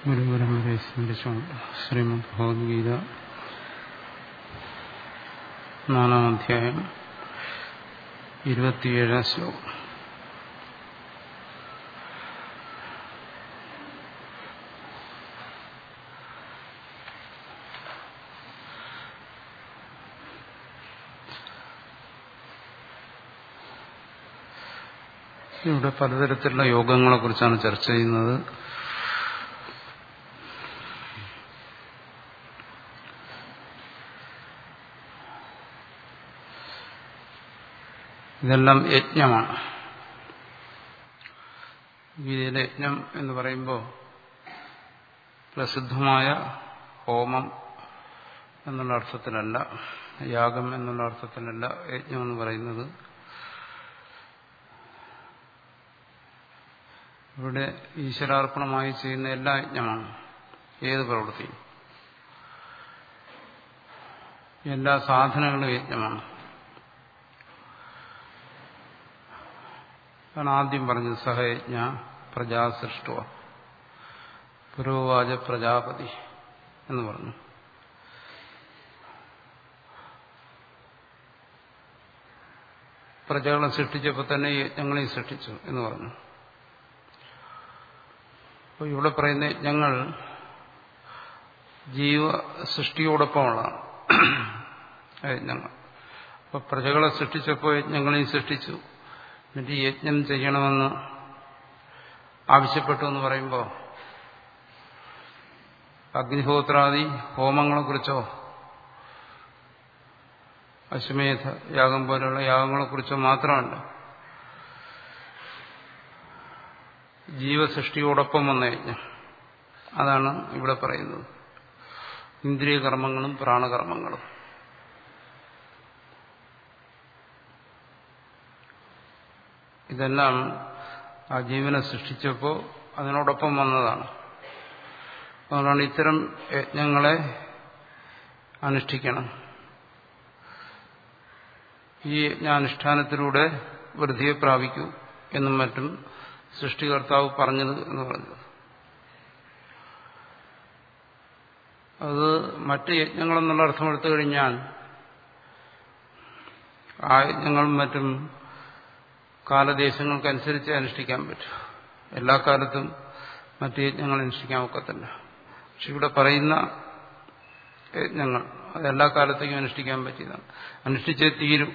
ഗുരുപരമ്പരയെ സ്മരിച്ചുകൊണ്ട് ശ്രീമദ് ഭഗവത്ഗീത നാലാം അധ്യായം ഇരുപത്തിയേഴാം ശ്ലോകം ഇവിടെ പലതരത്തിലുള്ള യോഗങ്ങളെ കുറിച്ചാണ് ചർച്ച ചെയ്യുന്നത് ഇതെല്ലാം യജ്ഞമാണ് ഗീതയിലെ യജ്ഞം എന്ന് പറയുമ്പോൾ പ്രസിദ്ധമായ ഹോമം എന്നുള്ള അർത്ഥത്തിലല്ല യാഗം എന്നുള്ള അർത്ഥത്തിലല്ല യജ്ഞം എന്ന് പറയുന്നത് ഇവിടെ ഈശ്വരാർപ്പണമായി ചെയ്യുന്ന എല്ലാ യജ്ഞമാണ് ഏത് പ്രവൃത്തിയും എല്ലാ സാധനങ്ങളും യജ്ഞമാണ് ആണ് ആദ്യം പറഞ്ഞത് സഹയജ്ഞ പ്രജാസൃഷ്ട പുരോവാച പ്രജാപതി എന്ന് പറഞ്ഞു പ്രജകളെ സൃഷ്ടിച്ചപ്പോൾ തന്നെ യജ്ഞങ്ങളെ സൃഷ്ടിച്ചു എന്ന് പറഞ്ഞു അപ്പോൾ ഇവിടെ പറയുന്ന യജ്ഞങ്ങൾ ജീവ സൃഷ്ടിയോടൊപ്പമുള്ളതാണ് യജ്ഞങ്ങൾ അപ്പോൾ പ്രജകളെ സൃഷ്ടിച്ചപ്പോൾ യജ്ഞങ്ങളെയും സൃഷ്ടിച്ചു എന്നിട്ട് യജ്ഞം ചെയ്യണമെന്ന് ആവശ്യപ്പെട്ടു എന്ന് പറയുമ്പോൾ അഗ്നിഹോത്രാദി ഹോമങ്ങളെക്കുറിച്ചോ അശ്വമേധ യാഗം പോലെയുള്ള യാഗങ്ങളെക്കുറിച്ചോ മാത്രമല്ല ജീവസൃഷ്ടിയോടൊപ്പം വന്ന യജ്ഞം അതാണ് ഇവിടെ പറയുന്നത് ഇന്ദ്രിയ കർമ്മങ്ങളും പ്രാണകർമ്മങ്ങളും ഇതെല്ലാം ആ ജീവനെ സൃഷ്ടിച്ചപ്പോൾ അതിനോടൊപ്പം വന്നതാണ് അതുകൊണ്ടാണ് ഇത്തരം യജ്ഞങ്ങളെ അനുഷ്ഠിക്കണം ഈ യജ്ഞാനുഷ്ഠാനത്തിലൂടെ വൃദ്ധിയെ പ്രാപിക്കൂ എന്നും മറ്റും സൃഷ്ടികർത്താവ് പറഞ്ഞത് എന്ന് പറഞ്ഞത് അത് മറ്റ് യജ്ഞങ്ങളെന്നുള്ള അർത്ഥം എടുത്തു കഴിഞ്ഞാൽ ആ യജ്ഞങ്ങളും മറ്റും കാലദേശങ്ങൾക്കനുസരിച്ച് അനുഷ്ഠിക്കാൻ പറ്റും എല്ലാ കാലത്തും മറ്റ് യജ്ഞങ്ങൾ അനുഷ്ഠിക്കാൻ ഒക്കത്തില്ല പക്ഷെ ഇവിടെ പറയുന്ന യജ്ഞങ്ങൾ അത് എല്ലാ കാലത്തേക്കും അനുഷ്ഠിക്കാൻ പറ്റിയതാണ് അനുഷ്ഠിച്ചേ തീരും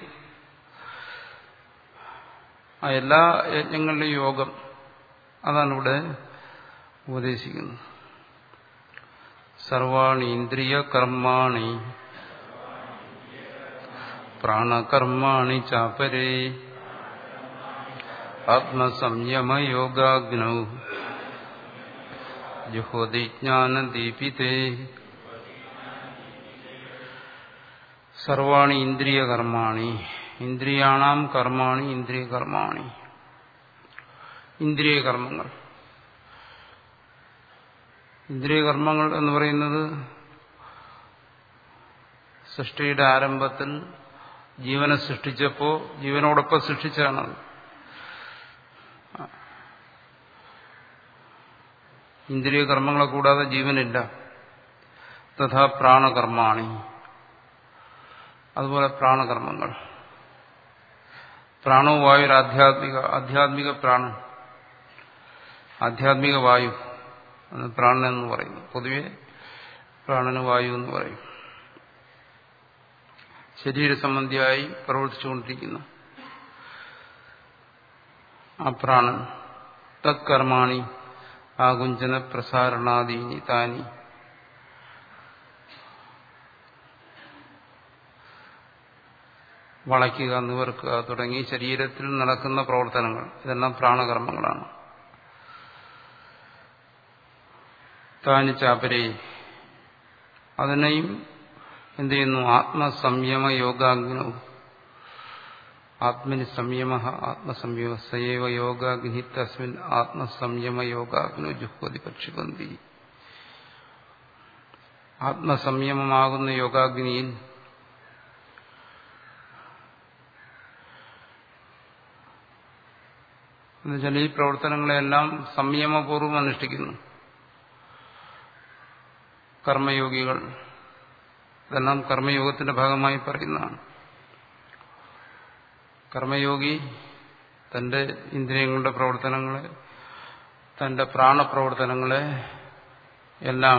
ആ എല്ലാ യജ്ഞങ്ങളുടെയും യോഗം അതാണ് ഇവിടെ ഉപദേശിക്കുന്നത് സർവാണി ഇന്ദ്രിയ കർമാണി പ്രാണകർമാണി ചാപരേ ആത്മസംയമയോഗാഗ്നൗ ജുഹോദിജ്ഞാനദീപിതേ സർവാണി ഇന്ദ്രിയ കർമാണി ഇന്ദ്രിയാണാം കർമാണി ഇന്ദ്രിയ കർമാണി ഇന്ദ്രിയ കർമ്മങ്ങൾ ഇന്ദ്രിയ കർമ്മങ്ങൾ എന്ന് പറയുന്നത് സൃഷ്ടിയുടെ ആരംഭത്തിൽ ജീവനെ സൃഷ്ടിച്ചപ്പോൾ ജീവനോടൊപ്പം സൃഷ്ടിച്ചതാണത് ഇന്ദ്രിയ കർമ്മങ്ങളെ കൂടാതെ ജീവനില്ല തഥാ പ്രാണകർമാണി അതുപോലെ പ്രാണകർമ്മങ്ങൾ പ്രാണോ വായു ആധ്യാത്മിക ആധ്യാത്മിക പ്രാണൻ ആധ്യാത്മിക വായു പ്രാണൻ എന്ന് പറയുന്നു പൊതുവെ പ്രാണന് വായു എന്ന് പറയും ശരീര സംബന്ധിയായി പ്രവർത്തിച്ചുകൊണ്ടിരിക്കുന്ന ആ പ്രാണൻ തത്കർമാണി ആകുഞ്ചന പ്രസാരണാദീനി താനി വളയ്ക്കുക നിവർക്കുക തുടങ്ങി ശരീരത്തിൽ നടക്കുന്ന പ്രവർത്തനങ്ങൾ ഇതെല്ലാം പ്രാണകർമ്മങ്ങളാണ് താനി ചാപരേ അതിനെയും എന്ത് ചെയ്യുന്നു ആത്മസംയമ യോഗാഗ്നവും ആത്മനി സംയമ ആത്മസംയമ സയവ യോഗാഗ്നി തസ്മിൻ ആത്മസംയമ യോഗാഗ്നോ ജുഹ്വതി പക്ഷിപന്തി ആത്മസംയമമാകുന്ന യോഗാഗ്നിയിൽ എന്നുവെച്ചാൽ ഈ പ്രവർത്തനങ്ങളെല്ലാം സംയമപൂർവ്വം അനുഷ്ഠിക്കുന്നു കർമ്മയോഗികൾ ഇതെല്ലാം കർമ്മയോഗത്തിന്റെ ഭാഗമായി പറയുന്നതാണ് കർമ്മയോഗി തന്റെ ഇന്ദ്രിയങ്ങളുടെ പ്രവർത്തനങ്ങളെ തന്റെ പ്രാണപ്രവർത്തനങ്ങളെ എല്ലാം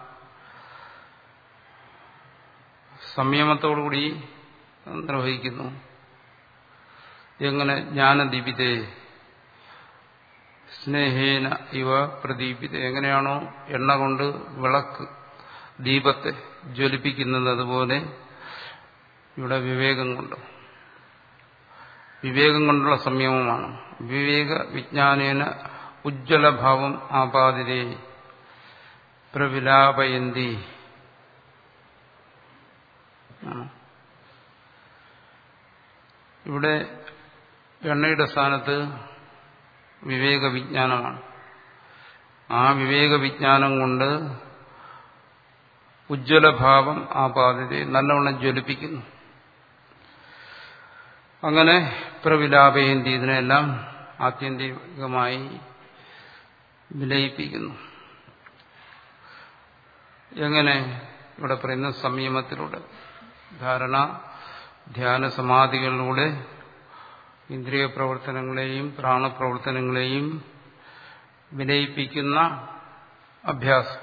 സംയമത്തോടുകൂടി നിർവഹിക്കുന്നു എങ്ങനെ ജ്ഞാനദീപിതേ സ്നേഹേന ഇവ പ്രദീപിത എങ്ങനെയാണോ എണ്ണ കൊണ്ട് വിളക്ക് ദീപത്തെ ജ്വലിപ്പിക്കുന്നത് അതുപോലെ ഇവിടെ വിവേകം കൊണ്ട് വിവേകം കൊണ്ടുള്ള സംയമമാണ് വിവേക വിജ്ഞാനേന ഉജ്ജ്വലഭാവം ആപാതിരേ പ്രവിലാപയന്തി ഇവിടെ എണ്ണയുടെ സ്ഥാനത്ത് വിവേക വിജ്ഞാനമാണ് ആ വിവേക വിജ്ഞാനം കൊണ്ട് ഉജ്ജ്വലഭാവം ആപാതിരെ നല്ലവണ്ണം ജ്വലിപ്പിക്കുന്നു അങ്ങനെ പ്രവിലാപയന്തി ഇതിനെല്ലാം ആത്യന്തികമായി വിലയിപ്പിക്കുന്നു എങ്ങനെ ഇവിടെ പറയുന്ന സംയമത്തിലൂടെ ധാരണ ധ്യാന സമാധികളിലൂടെ ഇന്ദ്രിയ പ്രവർത്തനങ്ങളെയും പ്രാണപ്രവർത്തനങ്ങളെയും വിലയിപ്പിക്കുന്ന അഭ്യാസം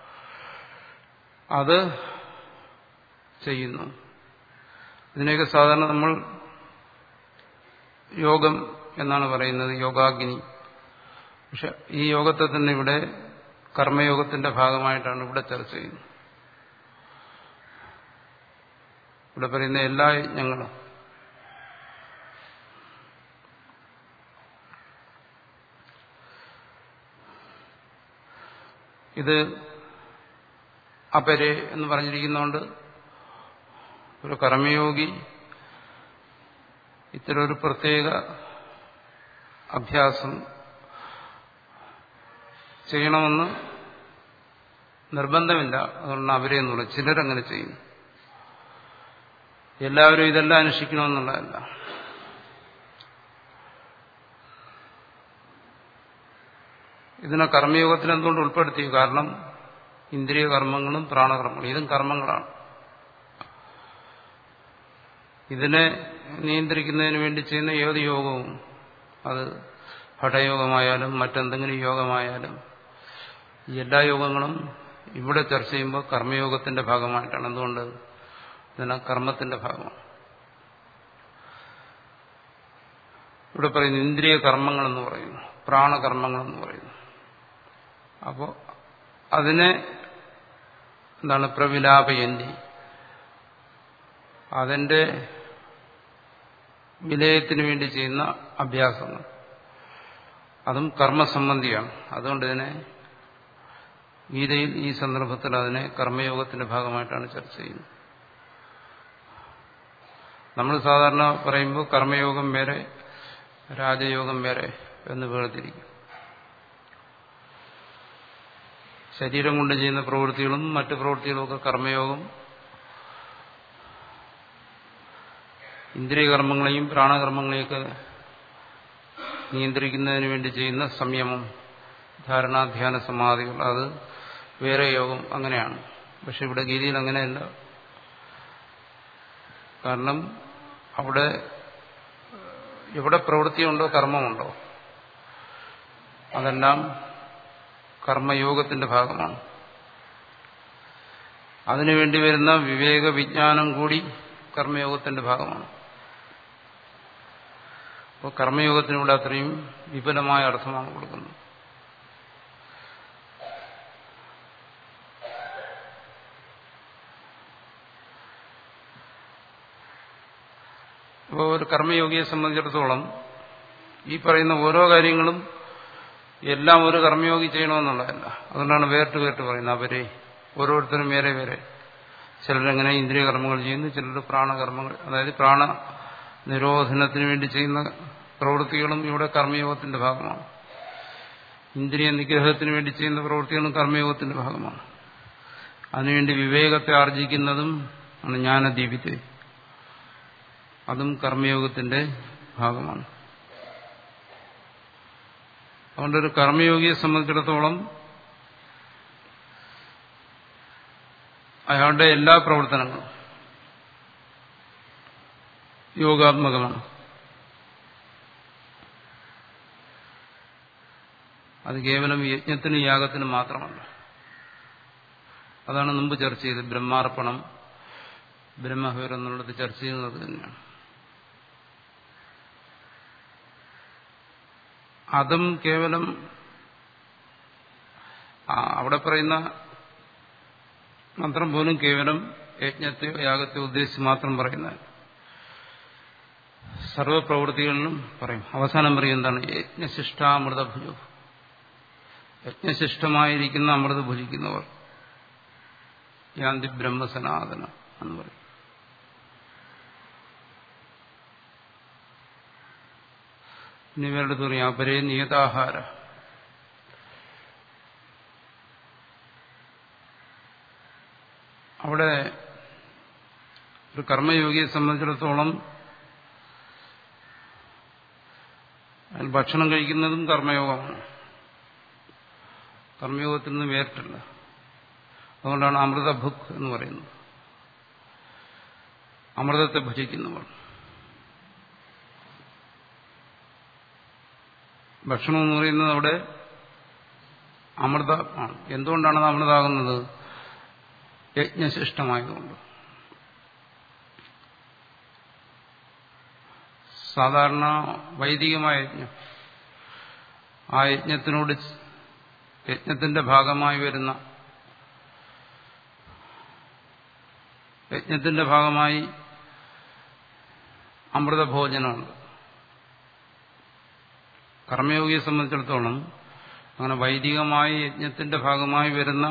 അത് ചെയ്യുന്നു ഇതിനെയൊക്കെ സാധാരണ നമ്മൾ യോഗം എന്നാണ് പറയുന്നത് യോഗാഗ്നി പക്ഷെ ഈ യോഗത്തെ തന്നെ ഇവിടെ കർമ്മയോഗത്തിന്റെ ഭാഗമായിട്ടാണ് ഇവിടെ ചർച്ച ചെയ്യുന്നത് ഇവിടെ പറയുന്ന എല്ലാ യജ്ഞങ്ങളും ഇത് അപരെ എന്ന് പറഞ്ഞിരിക്കുന്നതുകൊണ്ട് ഒരു കർമ്മയോഗി ഇത്തരം ഒരു പ്രത്യേക അഭ്യാസം ചെയ്യണമെന്ന് നിർബന്ധമില്ല അതുകൊണ്ട് അവരെ എന്നുള്ള ചിലരങ്ങനെ ചെയ്യുന്നു എല്ലാവരും ഇതെല്ലാം അനുഷ്ഠിക്കണമെന്നുള്ളതല്ല ഇതിനെ കർമ്മയോഗത്തിൽ എന്തുകൊണ്ട് ഉൾപ്പെടുത്തി കാരണം ഇന്ദ്രിയ കർമ്മങ്ങളും പ്രാണകർമ്മങ്ങളും ഇതും കർമ്മങ്ങളാണ് ഇതിനെ നിയന്ത്രിക്കുന്നതിന് വേണ്ടി ചെയ്യുന്ന ഏത് യോഗവും അത് ഹഠയോഗമായാലും മറ്റെന്തെങ്കിലും യോഗമായാലും ഈ എല്ലാ യോഗങ്ങളും ഇവിടെ ചർച്ച ചെയ്യുമ്പോൾ കർമ്മയോഗത്തിന്റെ ഭാഗമായിട്ടാണ് എന്തുകൊണ്ട് ഇതിനെ കർമ്മത്തിന്റെ ഭാഗമാണ് ഇവിടെ പറയുന്നു ഇന്ദ്രിയ കർമ്മങ്ങളെന്ന് പറയുന്നു പ്രാണകർമ്മങ്ങളെന്ന് പറയുന്നു അപ്പോൾ അതിനെ എന്താണ് പ്രവിലാപയന്തി അതിന്റെ വിലയത്തിന് വേണ്ടി ചെയ്യുന്ന അഭ്യാസങ്ങൾ അതും കർമ്മസംബന്ധിയാണ് അതുകൊണ്ട് ഇതിനെ ഗീതയിൽ ഈ സന്ദർഭത്തിൽ അതിനെ കർമ്മയോഗത്തിന്റെ ഭാഗമായിട്ടാണ് ചർച്ച ചെയ്യുന്നത് നമ്മൾ സാധാരണ പറയുമ്പോൾ കർമ്മയോഗം വേറെ രാജയോഗം വേറെ എന്ന് വേർതിരിക്കും ശരീരം കൊണ്ട് ചെയ്യുന്ന പ്രവൃത്തികളും മറ്റു പ്രവൃത്തികളും ഒക്കെ കർമ്മയോഗം ഇന്ദ്രിയകർമ്മങ്ങളെയും പ്രാണകർമ്മങ്ങളെയൊക്കെ നിയന്ത്രിക്കുന്നതിന് വേണ്ടി ചെയ്യുന്ന സംയമം ധാരണാധ്യാന സമാധികൾ അത് വേറെ യോഗം അങ്ങനെയാണ് പക്ഷെ ഇവിടെ ഗീതയിൽ അങ്ങനെയല്ല കാരണം അവിടെ എവിടെ പ്രവൃത്തിയുണ്ടോ കർമ്മമുണ്ടോ അതെല്ലാം കർമ്മയോഗത്തിന്റെ ഭാഗമാണ് അതിനുവേണ്ടി വരുന്ന വിവേക വിജ്ഞാനം കൂടി കർമ്മയോഗത്തിന്റെ ഭാഗമാണ് അപ്പോൾ കർമ്മയോഗത്തിനൂടെ അത്രയും വിപുലമായ അർത്ഥമാണ് കൊടുക്കുന്നത് അപ്പോൾ ഒരു കർമ്മയോഗിയെ സംബന്ധിച്ചിടത്തോളം ഈ പറയുന്ന ഓരോ കാര്യങ്ങളും എല്ലാം ഒരു കർമ്മയോഗി ചെയ്യണമെന്നുള്ളതല്ല അതുകൊണ്ടാണ് വേറിട്ട് വേറിട്ട് പറയുന്നത് അവരെ ഓരോരുത്തരും വേറെ വേറെ ചിലരെങ്ങനെ ഇന്ദ്രിയ കർമ്മങ്ങൾ ചെയ്യുന്നു ചിലർ പ്രാണകർമ്മങ്ങൾ അതായത് പ്രാണ നിരോധനത്തിന് വേണ്ടി ചെയ്യുന്ന പ്രവൃത്തികളും ഇവിടെ കർമ്മയോഗത്തിന്റെ ഭാഗമാണ് ഇന്ദ്രിയ നിഗ്രഹത്തിന് വേണ്ടി ചെയ്യുന്ന പ്രവൃത്തികളും കർമ്മയോഗത്തിന്റെ ഭാഗമാണ് അതിനുവേണ്ടി വിവേകത്തെ ആർജിക്കുന്നതും ആണ് ജ്ഞാനദീപിത്തെ അതും കർമ്മയോഗത്തിന്റെ ഭാഗമാണ് അതുകൊണ്ടൊരു കർമ്മയോഗിയെ സംബന്ധിച്ചിടത്തോളം അയാളുടെ എല്ലാ പ്രവർത്തനങ്ങളും യോഗാത്മകമാണ് അത് കേവലം യജ്ഞത്തിനും യാഗത്തിനും മാത്രമല്ല അതാണ് മുമ്പ് ചർച്ച ചെയ്തത് ബ്രഹ്മാർപ്പണം ബ്രഹ്മഹൂർ എന്നുള്ളത് ചർച്ച ചെയ്യുന്നത് തന്നെയാണ് അതും കേവലം അവിടെ പറയുന്ന മന്ത്രം പോലും കേവലം യജ്ഞത്തെയോ യാഗത്തെയോ ഉദ്ദേശിച്ച് മാത്രം പറയുന്ന സർവപ്രവൃത്തികളിലും പറയും അവസാനം പറയും എന്താണ് യജ്ഞശിഷ്ടാമൃതഭുജു യജ്ഞശിഷ്ടമായിരിക്കുന്ന അമൃത് ഭുജിക്കുന്നവർ യാന്തി ബ്രഹ്മസനാതന എന്ന് പറയും ഇനി ഇവരുടെ പറയും അപരേ നിയതാഹാര അവിടെ ഒരു കർമ്മയോഗിയെ സംബന്ധിച്ചിടത്തോളം അയാൾ ഭക്ഷണം കഴിക്കുന്നതും കർമ്മയോഗമാണ് കർമ്മയോഗത്തിൽ നിന്ന് വേറിട്ടില്ല അതുകൊണ്ടാണ് അമൃതഭുക്ക് എന്ന് പറയുന്നത് അമൃതത്തെ ഭുജിക്കുന്നവർ ഭക്ഷണം എന്ന് പറയുന്നത് അവിടെ അമൃതമാണ് എന്തുകൊണ്ടാണ് അത് അമൃതാകുന്നത് യജ്ഞശിഷ്ടമായതുകൊണ്ട് സാധാരണ വൈദികമായ യജ്ഞം ആ യജ്ഞത്തിനോട് യജ്ഞത്തിന്റെ ഭാഗമായി വരുന്ന യജ്ഞത്തിന്റെ ഭാഗമായി അമൃതഭോജനമുണ്ട് കർമ്മയോഗിയെ സംബന്ധിച്ചിടത്തോളം അങ്ങനെ വൈദികമായ യജ്ഞത്തിന്റെ ഭാഗമായി വരുന്ന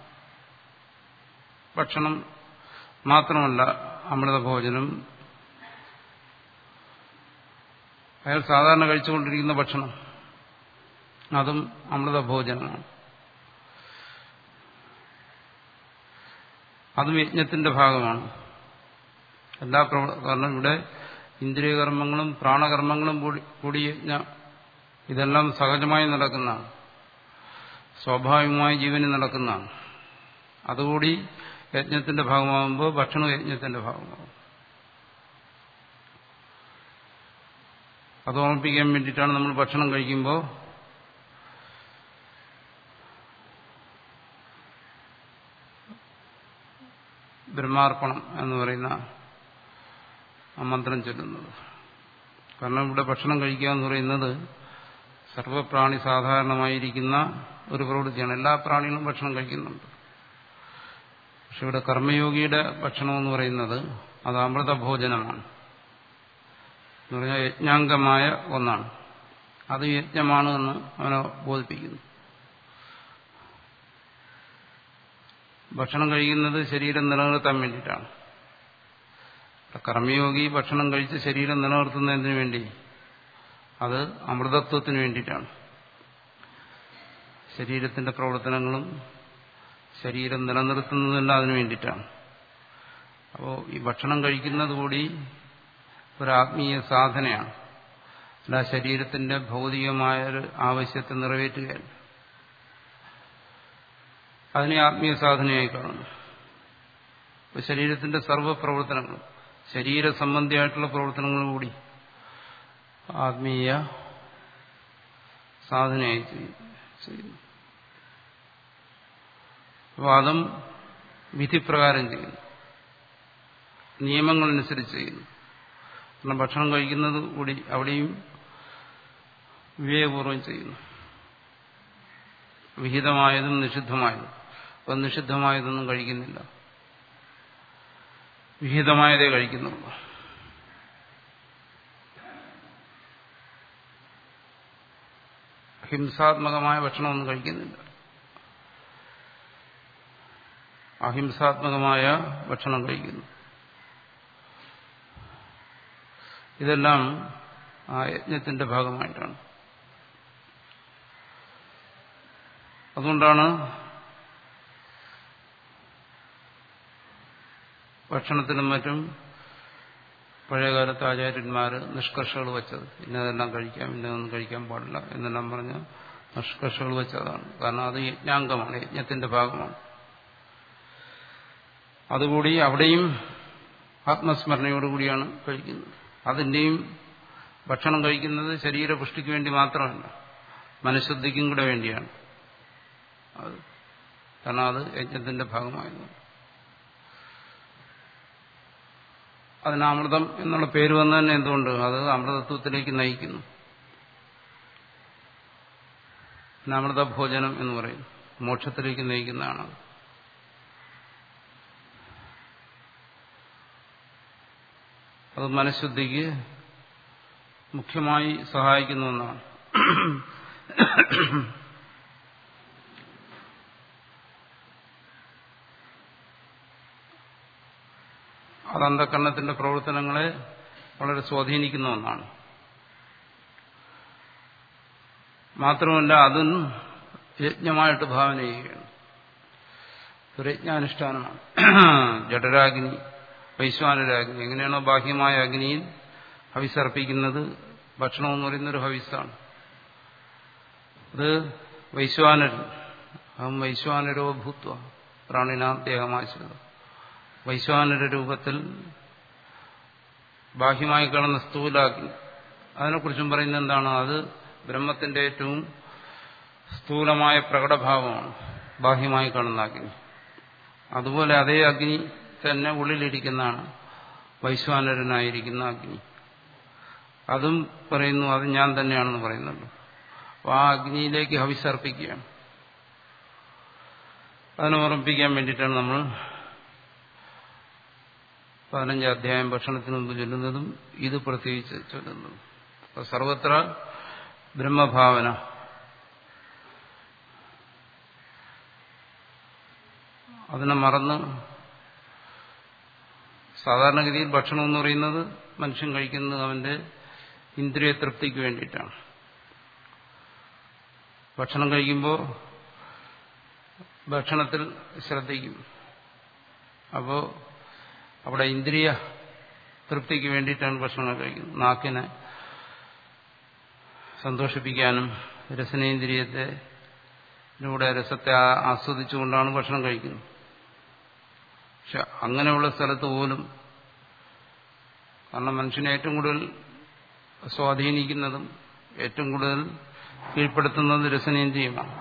ഭക്ഷണം മാത്രമല്ല അമൃതഭോജനം അയാൾ സാധാരണ കഴിച്ചുകൊണ്ടിരിക്കുന്ന ഭക്ഷണം അതും അമൃതഭോജനമാണ് അതും യജ്ഞത്തിന്റെ ഭാഗമാണ് എല്ലാ കാരണം ഇവിടെ ഇന്ദ്രിയകർമ്മങ്ങളും പ്രാണകർമ്മങ്ങളും കൂടി യജ്ഞ ഇതെല്ലാം സഹജമായി നടക്കുന്നതാണ് സ്വാഭാവികമായി ജീവന് നടക്കുന്നതാണ് അതുകൂടി യജ്ഞത്തിന്റെ ഭാഗമാകുമ്പോൾ ഭക്ഷണം യജ്ഞത്തിന്റെ ഭാഗമാകും അത് ഓർമ്മിപ്പിക്കാൻ വേണ്ടിയിട്ടാണ് നമ്മൾ ഭക്ഷണം കഴിക്കുമ്പോൾ ബ്രഹ്മാർപ്പണം എന്ന് പറയുന്ന ആ മന്ത്രം ചൊല്ലുന്നത് കാരണം ഇവിടെ ഭക്ഷണം കഴിക്കുക എന്ന് പറയുന്നത് സർവപ്രാണി സാധാരണമായിരിക്കുന്ന ഒരു പ്രവൃത്തിയാണ് എല്ലാ പ്രാണികളും ഭക്ഷണം കഴിക്കുന്നുണ്ട് പക്ഷെ ഇവിടെ കർമ്മയോഗിയുടെ ഭക്ഷണം എന്ന് പറയുന്നത് അത് അമൃതഭോജനമാണ് എന്ന് പറഞ്ഞാൽ യജ്ഞാംഗമായ ഒന്നാണ് അത് യജ്ഞമാണ് എന്ന് അവനെ ബോധിപ്പിക്കുന്നു ഭക്ഷണം കഴിക്കുന്നത് ശരീരം നിലനിർത്താൻ വേണ്ടിയിട്ടാണ് കർമ്മയോഗി ഭക്ഷണം കഴിച്ച് ശരീരം നിലനിർത്തുന്നതിന് വേണ്ടി അത് അമൃതത്വത്തിന് വേണ്ടിയിട്ടാണ് ശരീരത്തിന്റെ പ്രവർത്തനങ്ങളും ശരീരം നിലനിർത്തുന്നതെല്ലാം അതിനു വേണ്ടിയിട്ടാണ് അപ്പോൾ ഈ ഭക്ഷണം കഴിക്കുന്നത് കൂടി ഒരു ആത്മീയ സാധനയാണ് അല്ല ശരീരത്തിന്റെ ഭൗതികമായ ഒരു ആവശ്യത്തെ നിറവേറ്റുകയല്ല അതിനെ ആത്മീയ സാധനയായി കാണുന്നു ഇപ്പൊ ശരീരത്തിന്റെ സർവ്വപ്രവർത്തനങ്ങളും ശരീര സംബന്ധിയായിട്ടുള്ള പ്രവർത്തനങ്ങളും കൂടി ആത്മീയ സാധനയായി ചെയ്യുന്നു അപ്പോൾ അതും വിധിപ്രകാരം ചെയ്യുന്നു നിയമങ്ങളനുസരിച്ച് ചെയ്യുന്നു കാരണം ഭക്ഷണം കഴിക്കുന്നത് കൂടി അവിടെയും വിവേകപൂർവം ചെയ്യുന്നു വിഹിതമായതും നിഷിദ്ധമായതും അപ്പം നിഷിദ്ധമായതൊന്നും കഴിക്കുന്നില്ല വിഹിതമായതേ കഴിക്കുന്നുള്ളൂ ഹിംസാത്മകമായ ഭക്ഷണമൊന്നും കഴിക്കുന്നില്ല അഹിംസാത്മകമായ ഭക്ഷണം കഴിക്കുന്നു ഇതെല്ലാം ആ യജ്ഞത്തിന്റെ ഭാഗമായിട്ടാണ് അതുകൊണ്ടാണ് ഭക്ഷണത്തിനും മറ്റും പഴയകാലത്ത് ആചാര്യന്മാർ നിഷ്കർഷകൾ വെച്ചത് ഇന്നതെല്ലാം കഴിക്കാം ഇന്നതൊന്നും കഴിക്കാൻ പാടില്ല എന്നെല്ലാം പറഞ്ഞ് നിഷ്കർഷകൾ വെച്ചതാണ് കാരണം അത് യജ്ഞാംഗമാണ് യജ്ഞത്തിന്റെ ഭാഗമാണ് അതുകൂടി അവിടെയും ആത്മസ്മരണയോടുകൂടിയാണ് കഴിക്കുന്നത് അതിൻ്റെയും ഭക്ഷണം കഴിക്കുന്നത് ശരീരപുഷ്ടിക്ക് വേണ്ടി മാത്രമല്ല മനഃശുദ്ധിക്കും കൂടെ വേണ്ടിയാണ് അത് കാരണം അത് യജ്ഞത്തിന്റെ ഭാഗമായതുകൊണ്ട് അതിന് അമൃതം എന്നുള്ള പേര് വന്നു തന്നെ എന്തുകൊണ്ട് അത് അമൃതത്വത്തിലേക്ക് നയിക്കുന്നു അമൃത ഭോജനം എന്ന് പറയും മോക്ഷത്തിലേക്ക് നയിക്കുന്നതാണ് അത് മനഃശുദ്ധിക്ക് മുഖ്യമായി സഹായിക്കുന്ന ഒന്നാണ് അത് അന്ധകരണത്തിന്റെ പ്രവർത്തനങ്ങളെ വളരെ സ്വാധീനിക്കുന്ന ഒന്നാണ് മാത്രമല്ല അതും യജ്ഞമായിട്ട് ഭാവന ചെയ്യുകയാണ് ഒരു യജ്ഞാനുഷ്ഠാനമാണ് ജഡരാഗ്നി വൈശ്വാനരാഗ്നി എങ്ങനെയാണോ ബാഹ്യമായ അഗ്നിയിൽ ഹവിസർപ്പിക്കുന്നത് ഭക്ഷണം എന്ന് പറയുന്നൊരു ഹവിസാണ് അത് വൈശ്വാനരൻ അഹം വൈശ്വാനരോ ഭൂത്വ പ്രാണിനാം ദേഹമാശ്രിതം വൈശ്വാനര രൂപത്തിൽ ബാഹ്യമായി കാണുന്ന സ്ഥൂലാഗ്നി അതിനെക്കുറിച്ചും പറയുന്നത് എന്താണ് അത് ബ്രഹ്മത്തിന്റെ ഏറ്റവും സ്ഥൂലമായ പ്രകടഭാവമാണ് ബാഹ്യമായി കാണുന്ന അഗ്നി അതുപോലെ അതേ അഗ്നി തന്നെ ഉള്ളിലിരിക്കുന്നതാണ് വൈശ്വാനരനായിരിക്കുന്ന അഗ്നി അതും പറയുന്നു അത് ഞാൻ തന്നെയാണെന്ന് പറയുന്നുണ്ട് അപ്പോൾ ആ അഗ്നിയിലേക്ക് ഹവിസർപ്പിക്കുകയാണ് അതിനെ ഓർമ്മിപ്പിക്കാൻ വേണ്ടിയിട്ടാണ് നമ്മൾ പതിനഞ്ച് അധ്യായം ഭക്ഷണത്തിന് മുമ്പ് ചൊല്ലുന്നതും ഇത് പ്രത്യേകിച്ച് ചൊല്ലുന്നതും അപ്പോൾ സർവത്ര ബ്രഹ്മഭാവന അതിനെ മറന്ന് സാധാരണഗതിയിൽ ഭക്ഷണം എന്ന് പറയുന്നത് മനുഷ്യൻ കഴിക്കുന്നത് അവന്റെ ഇന്ദ്രിയ തൃപ്തിക്ക് വേണ്ടിയിട്ടാണ് ഭക്ഷണം കഴിക്കുമ്പോൾ ഭക്ഷണത്തിൽ ശ്രദ്ധിക്കും അപ്പോൾ അവിടെ ഇന്ദ്രിയ തൃപ്തിക്ക് വേണ്ടിയിട്ടാണ് ഭക്ഷണം കഴിക്കുന്നത് നാക്കിനെ സന്തോഷിപ്പിക്കാനും രസനേന്ദ്രിയത്തെ ലൂടെ രസത്തെ ആസ്വദിച്ചുകൊണ്ടാണ് ഭക്ഷണം കഴിക്കുന്നത് പക്ഷെ അങ്ങനെയുള്ള സ്ഥലത്ത് പോലും കാരണം മനുഷ്യനെ ഏറ്റവും കൂടുതൽ സ്വാധീനിക്കുന്നതും ഏറ്റവും കൂടുതൽ കീഴ്പ്പെടുത്തുന്നത് രസനേന്ദ്രിയമാണ്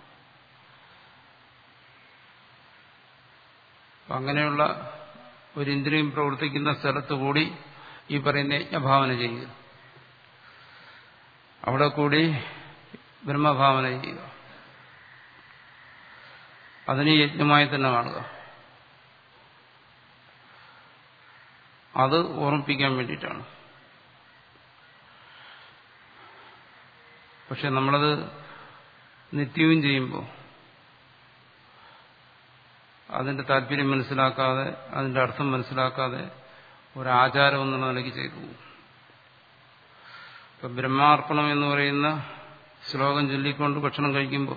അങ്ങനെയുള്ള ഒരു ഇന്ദ്രിയം പ്രവർത്തിക്കുന്ന സ്ഥലത്ത് കൂടി ഈ പറയുന്ന യജ്ഞഭാവന ചെയ്യുക അവിടെ കൂടി ബ്രഹ്മഭാവന ചെയ്യുക അതിന് യജ്ഞമായി തന്നെ കാണുക അത് ഓർമ്മിപ്പിക്കാൻ വേണ്ടിയിട്ടാണ് പക്ഷെ നമ്മളത് നിത്യവും ചെയ്യുമ്പോൾ അതിന്റെ താല്പര്യം മനസ്സിലാക്കാതെ അതിന്റെ അർത്ഥം മനസ്സിലാക്കാതെ ഒരാചാരം എന്നുള്ള നിലയ്ക്ക് ചെയ്തു പോകും ഇപ്പൊ ബ്രഹ്മാർപ്പണം എന്ന് പറയുന്ന ശ്ലോകം ചൊല്ലിക്കൊണ്ട് ഭക്ഷണം കഴിക്കുമ്പോൾ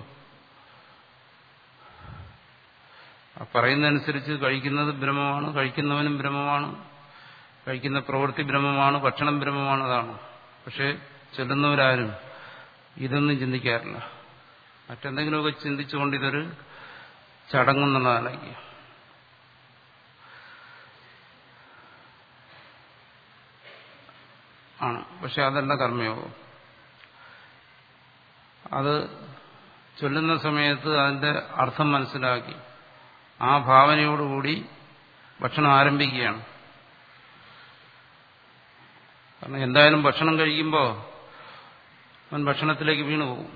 പറയുന്നതനുസരിച്ച് കഴിക്കുന്നത് ബ്രഹ്മമാണ് കഴിക്കുന്നവനും ബ്രഹ്മമാണ് കഴിക്കുന്ന പ്രവൃത്തി ബ്രഹ്മമാണ് ഭക്ഷണം ബ്രഹ്മമാണ് അതാണ് പക്ഷെ ചൊല്ലുന്നവരാരും ഇതൊന്നും ചിന്തിക്കാറില്ല മറ്റെന്തെങ്കിലുമൊക്കെ ചിന്തിച്ചുകൊണ്ട് ഇതൊരു ചടങ്ങെന്നുള്ളതാണെങ്കിൽ ആണ് പക്ഷെ അതല്ല കർമ്മയോഗം അത് ചൊല്ലുന്ന സമയത്ത് അതിന്റെ അർത്ഥം മനസ്സിലാക്കി ആ ഭാവനയോടുകൂടി ഭക്ഷണം ആരംഭിക്കുകയാണ് കാരണം എന്തായാലും ഭക്ഷണം കഴിക്കുമ്പോൾ അവൻ ഭക്ഷണത്തിലേക്ക് വീണു പോകും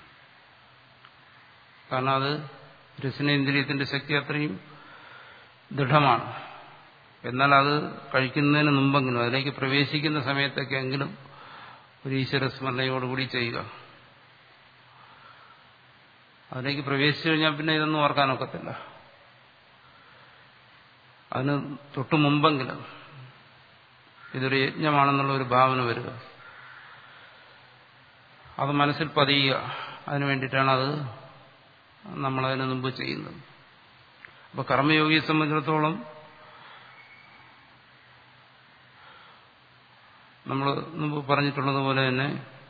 കാരണം അത് രസനേന്ദ്രിയത്തിന്റെ ശക്തി അത്രയും ദൃഢമാണ് എന്നാൽ അത് കഴിക്കുന്നതിന് മുമ്പെങ്കിലും അതിലേക്ക് പ്രവേശിക്കുന്ന സമയത്തൊക്കെയെങ്കിലും ഒരു ഈശ്വര സ്മരണയോടുകൂടി ചെയ്യുക അതിലേക്ക് പ്രവേശിച്ചു കഴിഞ്ഞാൽ പിന്നെ ഇതൊന്നും ഓർക്കാനൊക്കത്തില്ല അതിന് തൊട്ടു മുമ്പെങ്കിലും ഇതൊരു യജ്ഞമാണെന്നുള്ള ഒരു ഭാവന വരിക അത് മനസ്സിൽ പതിയുക അതിനു വേണ്ടിയിട്ടാണ് അത് നമ്മളതിന് മുമ്പ് ചെയ്യുന്നത് അപ്പൊ കർമ്മയോഗിയെ സംബന്ധിച്ചിടത്തോളം നമ്മൾ മുമ്പ് പറഞ്ഞിട്ടുള്ളത് പോലെ തന്നെ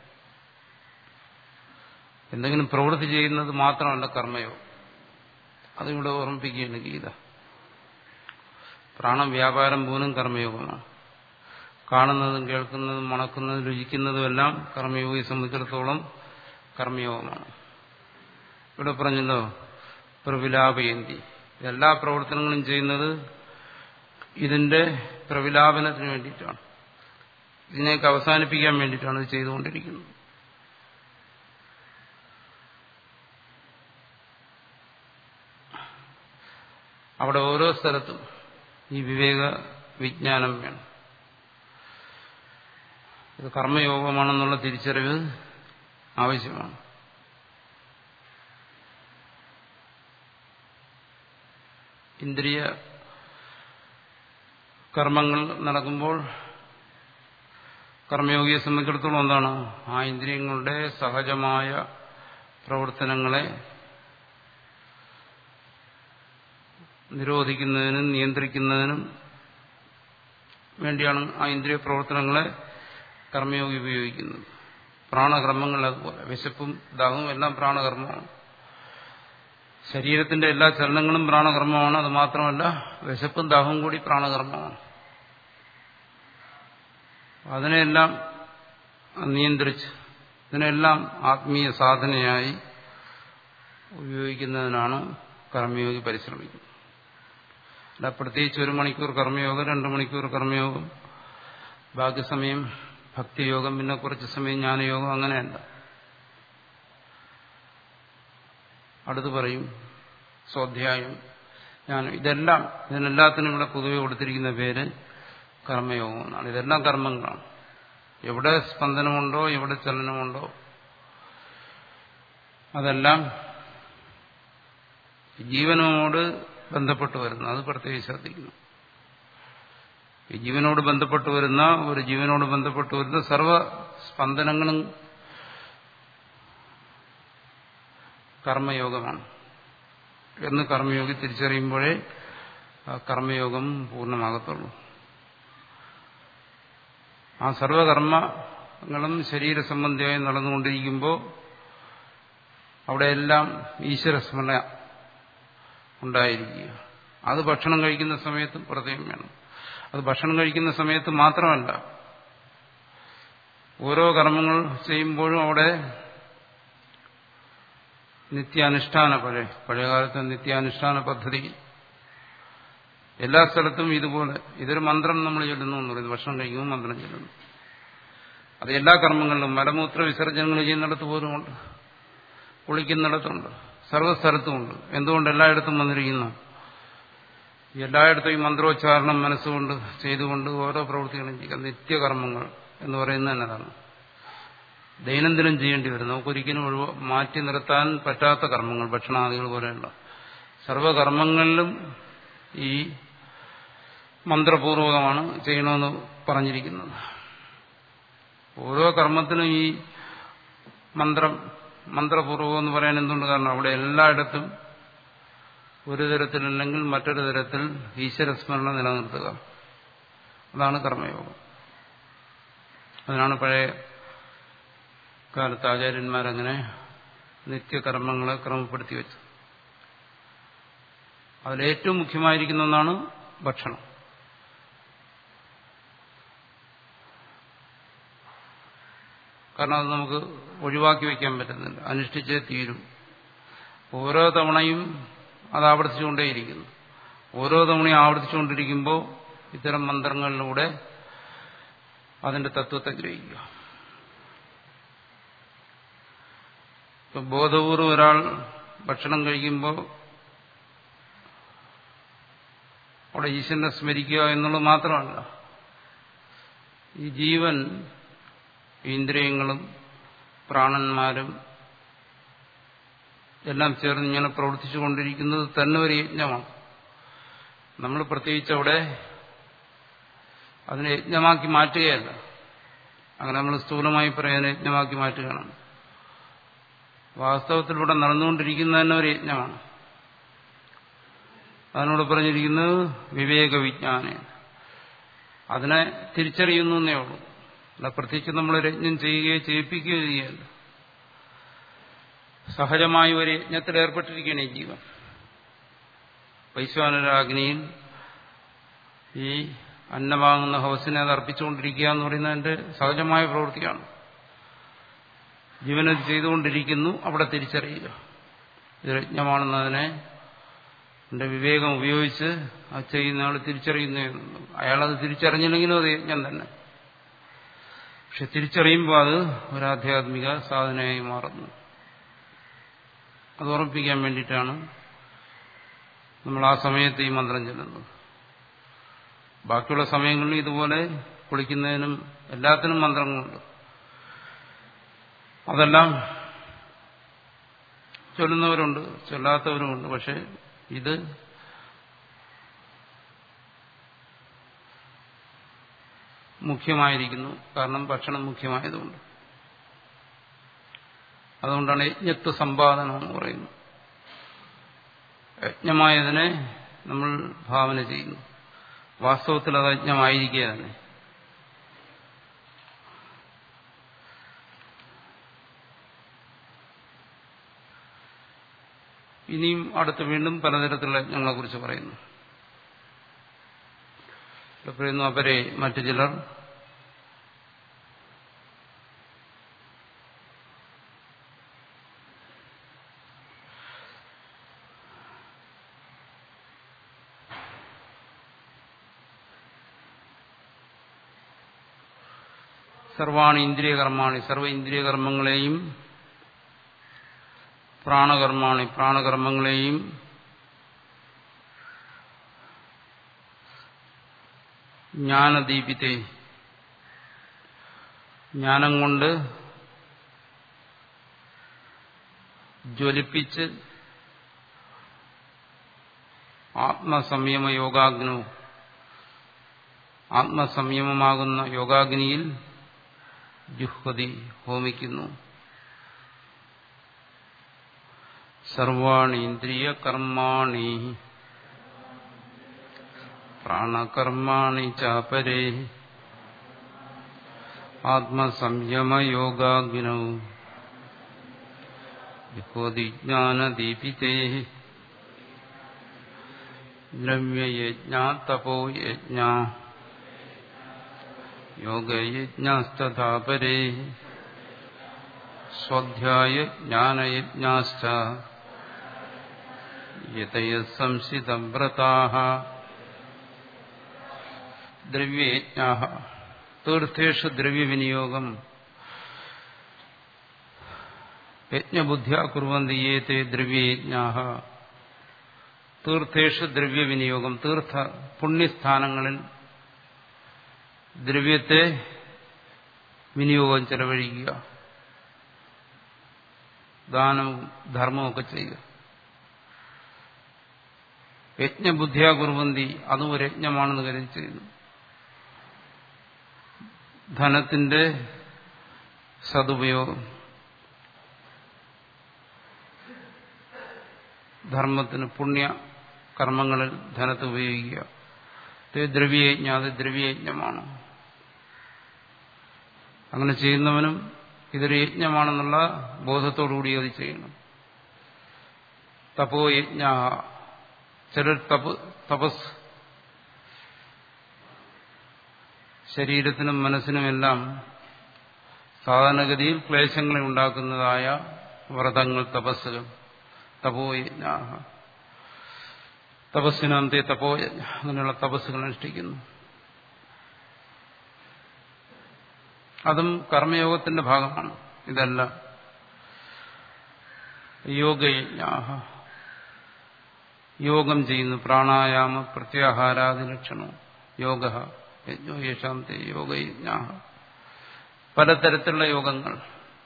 എന്തെങ്കിലും പ്രവൃത്തി ചെയ്യുന്നത് മാത്രമല്ല കർമ്മയോഗം അതിവിടെ ഓർമ്മിപ്പിക്കുകയാണ് ഗീത പ്രാണവ്യാപാരം പോലും കർമ്മയോഗമാണ് കാണുന്നതും കേൾക്കുന്നതും മണക്കുന്നതും രുചിക്കുന്നതും എല്ലാം കർമ്മയോഗിയെ സംബന്ധിച്ചിടത്തോളം കർമ്മയോഗമാണ് ഇവിടെ പറഞ്ഞല്ലോ പ്രവിലാപയന്തി എല്ലാ പ്രവർത്തനങ്ങളും ചെയ്യുന്നത് ഇതിന്റെ പ്രവിലാപനത്തിന് വേണ്ടിയിട്ടാണ് ഇതിനെയൊക്കെ അവസാനിപ്പിക്കാൻ വേണ്ടിയിട്ടാണ് ഇത് ചെയ്തുകൊണ്ടിരിക്കുന്നത് അവിടെ ഓരോ സ്ഥലത്തും ഈ വിവേക വിജ്ഞാനം വേണം ഇത് കർമ്മയോഗമാണെന്നുള്ള തിരിച്ചറിവ് ആവശ്യമാണ് ഇന്ദ്രിയ കർമ്മങ്ങൾ നടക്കുമ്പോൾ കർമ്മയോഗിയെ സംബന്ധിച്ചിടത്തോളം എന്താണ് ആ ഇന്ദ്രിയങ്ങളുടെ സഹജമായ പ്രവർത്തനങ്ങളെ നിരോധിക്കുന്നതിനും നിയന്ത്രിക്കുന്നതിനും വേണ്ടിയാണ് ആ ഇന്ദ്രിയ പ്രവർത്തനങ്ങളെ കർമ്മയോഗി ഉപയോഗിക്കുന്നത് പ്രാണകർമ്മങ്ങൾ അതുപോലെ വിശപ്പും ദാഹവും എല്ലാം പ്രാണകർമ്മമാണ് ശരീരത്തിന്റെ എല്ലാ ചലനങ്ങളും പ്രാണകർമ്മമാണ് അത് മാത്രമല്ല വിശപ്പും ദാഹവും കൂടി പ്രാണകർമ്മമാണ് അതിനെല്ലാം നിയന്ത്രിച്ച് ഇതിനെല്ലാം ആത്മീയ സാധനയായി ഉപയോഗിക്കുന്നതിനാണ് കർമ്മയോഗി പരിശ്രമിക്കുന്നത് അല്ല പ്രത്യേകിച്ച് ഒരു മണിക്കൂർ കർമ്മയോഗം രണ്ടു മണിക്കൂർ കർമ്മയോഗം ബാക്കി സമയം ഭക്തിയോഗം പിന്നെ കുറച്ച് സമയം ജ്ഞാനയോഗം അങ്ങനെയല്ല അടുത്ത് പറയും സ്വാധ്യായം ഞാൻ ഇതെല്ലാം ഇതിനെല്ലാത്തിനും ഇവിടെ പൊതുവെ കൊടുത്തിരിക്കുന്ന പേര് കർമ്മയോഗം എന്നാണ് ഇതെല്ലാം കർമ്മങ്ങളാണ് എവിടെ സ്പന്ദനമുണ്ടോ എവിടെ ചലനമുണ്ടോ അതെല്ലാം ജീവനോട് ബന്ധപ്പെട്ട് വരുന്നു അത് പ്രത്യേകിച്ച് ശ്രദ്ധിക്കുന്നു ഈ ജീവനോട് ബന്ധപ്പെട്ട് വരുന്ന ഒരു ജീവനോട് ബന്ധപ്പെട്ട് വരുന്ന സർവ സ്പന്ദനങ്ങളും കർമ്മയോഗമാണ് എന്ന് കർമ്മയോഗി തിരിച്ചറിയുമ്പോഴേ ആ കർമ്മയോഗം പൂർണ്ണമാകത്തുള്ളൂ ആ സർവകർമ്മങ്ങളും ശരീര സംബന്ധിയായി നടന്നുകൊണ്ടിരിക്കുമ്പോൾ അവിടെയെല്ലാം ഈശ്വരസ്മരണ ഉണ്ടായിരിക്കുക അത് ഭക്ഷണം കഴിക്കുന്ന സമയത്തും പ്രത്യേകം വേണം അത് ഭക്ഷണം കഴിക്കുന്ന സമയത്ത് മാത്രമല്ല ഓരോ കർമ്മങ്ങൾ ചെയ്യുമ്പോഴും അവിടെ നിത്യാനുഷ്ഠാന പഴയ പഴയകാലത്തെ നിത്യാനുഷ്ഠാന പദ്ധതി എല്ലാ സ്ഥലത്തും ഇതുപോലെ ഇതൊരു മന്ത്രം നമ്മൾ ചൊല്ലുന്നു എന്ന് പറയുന്നത് ഭക്ഷണം കഴിക്കുമ്പോൾ മന്ത്രം ചൊല്ലുന്നു അത് എല്ലാ കർമ്മങ്ങളിലും മലമൂത്ര വിസർജനങ്ങൾ ചെയ്യുന്നിടത്ത് പോലുമുണ്ട് കുളിക്കുന്നിടത്തുണ്ട് സർവ്വസ്ഥലത്തുമുണ്ട് എന്തുകൊണ്ട് എല്ലായിടത്തും വന്നിരിക്കുന്നു എല്ലായിടത്തും ഈ മന്ത്രോച്ചാരണം മനസ്സുകൊണ്ട് ചെയ്തുകൊണ്ട് ഓരോ പ്രവൃത്തികളും ചെയ്യുക നിത്യകർമ്മങ്ങൾ എന്ന് പറയുന്നത് എന്നതാണ് ദൈനംദിനം ചെയ്യേണ്ടി വരും നമുക്കൊരിക്കലും ഒഴിവ് മാറ്റി നിർത്താൻ പറ്റാത്ത കർമ്മങ്ങൾ ഭക്ഷണാദികൾ പോലെയുള്ള സർവകർമ്മങ്ങളിലും ഈ മന്ത്രപൂർവകമാണ് ചെയ്യണമെന്ന് പറഞ്ഞിരിക്കുന്നത് ഓരോ കർമ്മത്തിനും ഈ മന്ത്രം മന്ത്രപൂർവകം എന്ന് പറയാൻ എന്തുകൊണ്ട് കാരണം അവിടെ എല്ലായിടത്തും ഒരു തരത്തിലല്ലെങ്കിൽ മറ്റൊരു തരത്തിൽ ഈശ്വരസ്മരണ നിലനിർത്തുക അതാണ് കർമ്മയോഗം അതിനാണ് പഴയ കാലത്ത് ആചാര്യന്മാരങ്ങനെ നിത്യകർമ്മങ്ങളെ ക്രമപ്പെടുത്തി വെച്ചത് അതിലേറ്റവും മുഖ്യമായിരിക്കുന്ന ഒന്നാണ് ഭക്ഷണം കാരണം അത് നമുക്ക് ഒഴിവാക്കി വയ്ക്കാൻ പറ്റുന്നില്ല അനുഷ്ഠിച്ചേ തീരും ഓരോ തവണയും അത് ആവർത്തിച്ചുകൊണ്ടേയിരിക്കുന്നു ഓരോ തവണയും ആവർത്തിച്ചുകൊണ്ടിരിക്കുമ്പോൾ ഇത്തരം മന്ത്രങ്ങളിലൂടെ അതിന്റെ തത്വത്തെ ഗ്രഹിക്കുക ഇപ്പൊ ബോധപൂർവം ഒരാൾ ഭക്ഷണം കഴിക്കുമ്പോൾ അവിടെ ഈശ്വരനെ സ്മരിക്കുക എന്നുള്ളത് മാത്രമല്ല ഈ ജീവൻ ഇന്ദ്രിയങ്ങളും പ്രാണന്മാരും എല്ലാം ചേർന്ന് ഇങ്ങനെ പ്രവർത്തിച്ചുകൊണ്ടിരിക്കുന്നത് തന്നെ ഒരു യജ്ഞമാണ് നമ്മൾ പ്രത്യേകിച്ച് അവിടെ അതിനെ യജ്ഞമാക്കി മാറ്റുകയല്ല അങ്ങനെ നമ്മൾ സ്ഥൂലമായി പറയാൻ യജ്ഞമാക്കി മാറ്റുകയാണ് വാസ്തവത്തിൽ ഇവിടെ നടന്നുകൊണ്ടിരിക്കുന്നത് തന്നെ ഒരു യജ്ഞമാണ് അതിനോട് പറഞ്ഞിരിക്കുന്നത് വിവേക വിജ്ഞാന അതിനെ തിരിച്ചറിയുന്നു എന്നേ ഉള്ളൂ അല്ല പ്രത്യേകിച്ച് നമ്മൾ യജ്ഞം ചെയ്യുകയോ ചെയ്യിപ്പിക്കുകയോ ചെയ്യല്ല സഹജമായ ഒരു യജ്ഞത്തിൽ ഏർപ്പെട്ടിരിക്കുകയാണ് ഈ ജീവൻ വൈശ്വാനരാഗ്നിയിൽ ഈ അന്നമാകുന്ന ഹൗസിനെ അത് അർപ്പിച്ചുകൊണ്ടിരിക്കുക എന്ന് പറയുന്നത് എൻ്റെ സഹജമായ പ്രവൃത്തിയാണ് ജീവനത് ചെയ്തുകൊണ്ടിരിക്കുന്നു അവിടെ തിരിച്ചറിയുക ഇത് യജ്ഞമാണെന്നതിനെ എന്റെ വിവേകം ഉപയോഗിച്ച് അത് ചെയ്യുന്ന ആൾ തിരിച്ചറിയുന്നേ അയാളത് തിരിച്ചറിഞ്ഞില്ലെങ്കിലും അത് യജ്ഞം തന്നെ പക്ഷെ തിരിച്ചറിയുമ്പോൾ അത് ഒരാധ്യാത്മിക സാധനയായി മാറുന്നു അത് ഉറപ്പിക്കാൻ വേണ്ടിയിട്ടാണ് നമ്മൾ ആ സമയത്ത് ഈ മന്ത്രം ചെല്ലുന്നത് ബാക്കിയുള്ള സമയങ്ങളിൽ ഇതുപോലെ കുളിക്കുന്നതിനും എല്ലാത്തിനും മന്ത്രങ്ങളുണ്ട് അതെല്ലാം ചൊല്ലുന്നവരുണ്ട് ചൊല്ലാത്തവരുമുണ്ട് പക്ഷെ ഇത് മുഖ്യമായിരിക്കുന്നു കാരണം ഭക്ഷണം മുഖ്യമായതുകൊണ്ട് അതുകൊണ്ടാണ് യജ്ഞത്വ സമ്പാദനം എന്ന് പറയുന്നത് യജ്ഞമായതിനെ നമ്മൾ ഭാവന ചെയ്യുന്നു വാസ്തവത്തിൽ അത് യജ്ഞമായിരിക്കുക തന്നെ ഇനിയും അടുത്ത് വീണ്ടും പലതരത്തിലുള്ള യജ്ഞങ്ങളെ കുറിച്ച് പറയുന്നു ഇവിടെ പറയുന്നു അവരെ മറ്റു ചിലർ സർവാണി ഇന്ദ്രിയകർമാണി സർവ ഇന്ദ്രിയകർമ്മങ്ങളെയും പ്രാണകർമാണി പ്രാണകർമ്മങ്ങളെയും ജ്ഞാനദീപിത്തെ ജ്ഞാനം കൊണ്ട് ജ്വലിപ്പിച്ച് ആത്മസംയമ യോഗാഗ്നോ ആത്മസംയമമാകുന്ന യോഗാഗ്നിയിൽ ജുഹ്വതി ഹോമിക്കുന്നു സർവാണി ഇന്ദ്രിയ കർമാണി പ്രാണകർമാണി ചാപരേ ആത്മസംയമയോഗാഗ്നൗ ജുഹോതി ജ്ഞാനദീപിതേ ദ്രവ്യയജ്ഞ തപോയജ്ഞ യോഗയജ്ഞാസ്തഥാപരേ സ്വാധ്യായ ജ്ഞാനയജ്ഞാശ്ച യതയ സംസിതവ്രതാഃ ദ്രവ്യയജ്ഞാഃ തീർത്ഥേഷു ദ്രവ്യവിനിയോഗം യജ്ഞബുദ്ധ്യാ കുർവന്തി യേതേ ദ്രവ്യയജ്ഞാഃ തീർത്ഥേഷു ദ്രവ്യവിനിയോഗം തീർത്ഥ പുണ്യസ്ഥാനങ്ങളിൽ ദ്രവ്യത്തെ വിനിയോഗം ചെലവഴിക്കുക ദാനവും ധർമ്മമൊക്കെ ചെയ്യുക യജ്ഞബുദ്ധിയാ കുറുവന്തി അതും ഒരു യജ്ഞമാണെന്ന് കരുതി ചെയ്യുന്നു ധനത്തിന്റെ സതുപയോഗം ധർമ്മത്തിന് പുണ്യ കർമ്മങ്ങളിൽ ധനത്തെ ഉപയോഗിക്കുക ദ്രവ്യയജ്ഞം അത് ദ്രവ്യയജ്ഞമാണ് അങ്ങനെ ചെയ്യുന്നവനും ഇതൊരു യജ്ഞമാണെന്നുള്ള ബോധത്തോടുകൂടി അത് ചെയ്യണം തപോയജ്ഞ ചിലർ തപ തപസ് ശരീരത്തിനും മനസ്സിനുമെല്ലാം സാധാരണഗതിയിൽ ക്ലേശങ്ങളെ ഉണ്ടാക്കുന്നതായ വ്രതങ്ങൾ തപസ്സുകൾ തപോയജ്ഞ തപസ്സിനന്തെ തപോയജ്ഞ അങ്ങനെയുള്ള തപസ്സുകൾ അനുഷ്ഠിക്കുന്നു അതും കർമ്മയോഗത്തിന്റെ ഭാഗമാണ് ഇതല്ല യോഗയജ്ഞ യോഗം ചെയ്യുന്നു പ്രാണായാമ പ്രത്യാഹാരാദി ലക്ഷണവും യോഗ യജ്ഞോ യേശാന്തി യോഗയജ്ഞ പലതരത്തിലുള്ള യോഗങ്ങൾ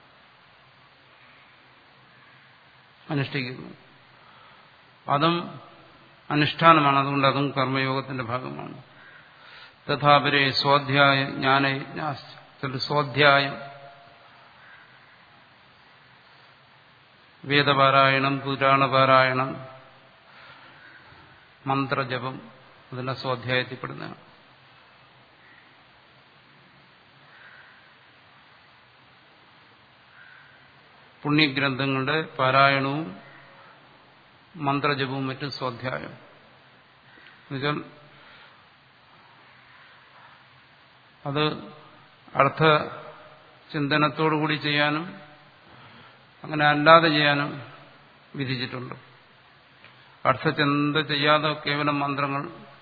അനുഷ്ഠിക്കുന്നു അതും അനുഷ്ഠാനമാണ് അതുകൊണ്ട് അതും കർമ്മയോഗത്തിന്റെ ഭാഗമാണ് തഥാപരെ സ്വാധ്യായ ജ്ഞാനയജ്ഞ സ്വാധ്യായം വേദപാരായണം പുരാണപാരായണം മന്ത്രജപം അതെല്ലാം സ്വാധ്യായത്തിൽപ്പെടുന്നതാണ് പുണ്യഗ്രന്ഥങ്ങളുടെ പാരായണവും മന്ത്രജപവും മറ്റും സ്വാധ്യായം എന്നുവെച്ചാൽ അത് അർത്ഥ ചിന്തനത്തോടുകൂടി ചെയ്യാനും അങ്ങനെ അല്ലാതെ ചെയ്യാനും വിധിച്ചിട്ടുണ്ട് അർത്ഥചിന്ത ചെയ്യാതെ കേവലം മന്ത്രങ്ങൾ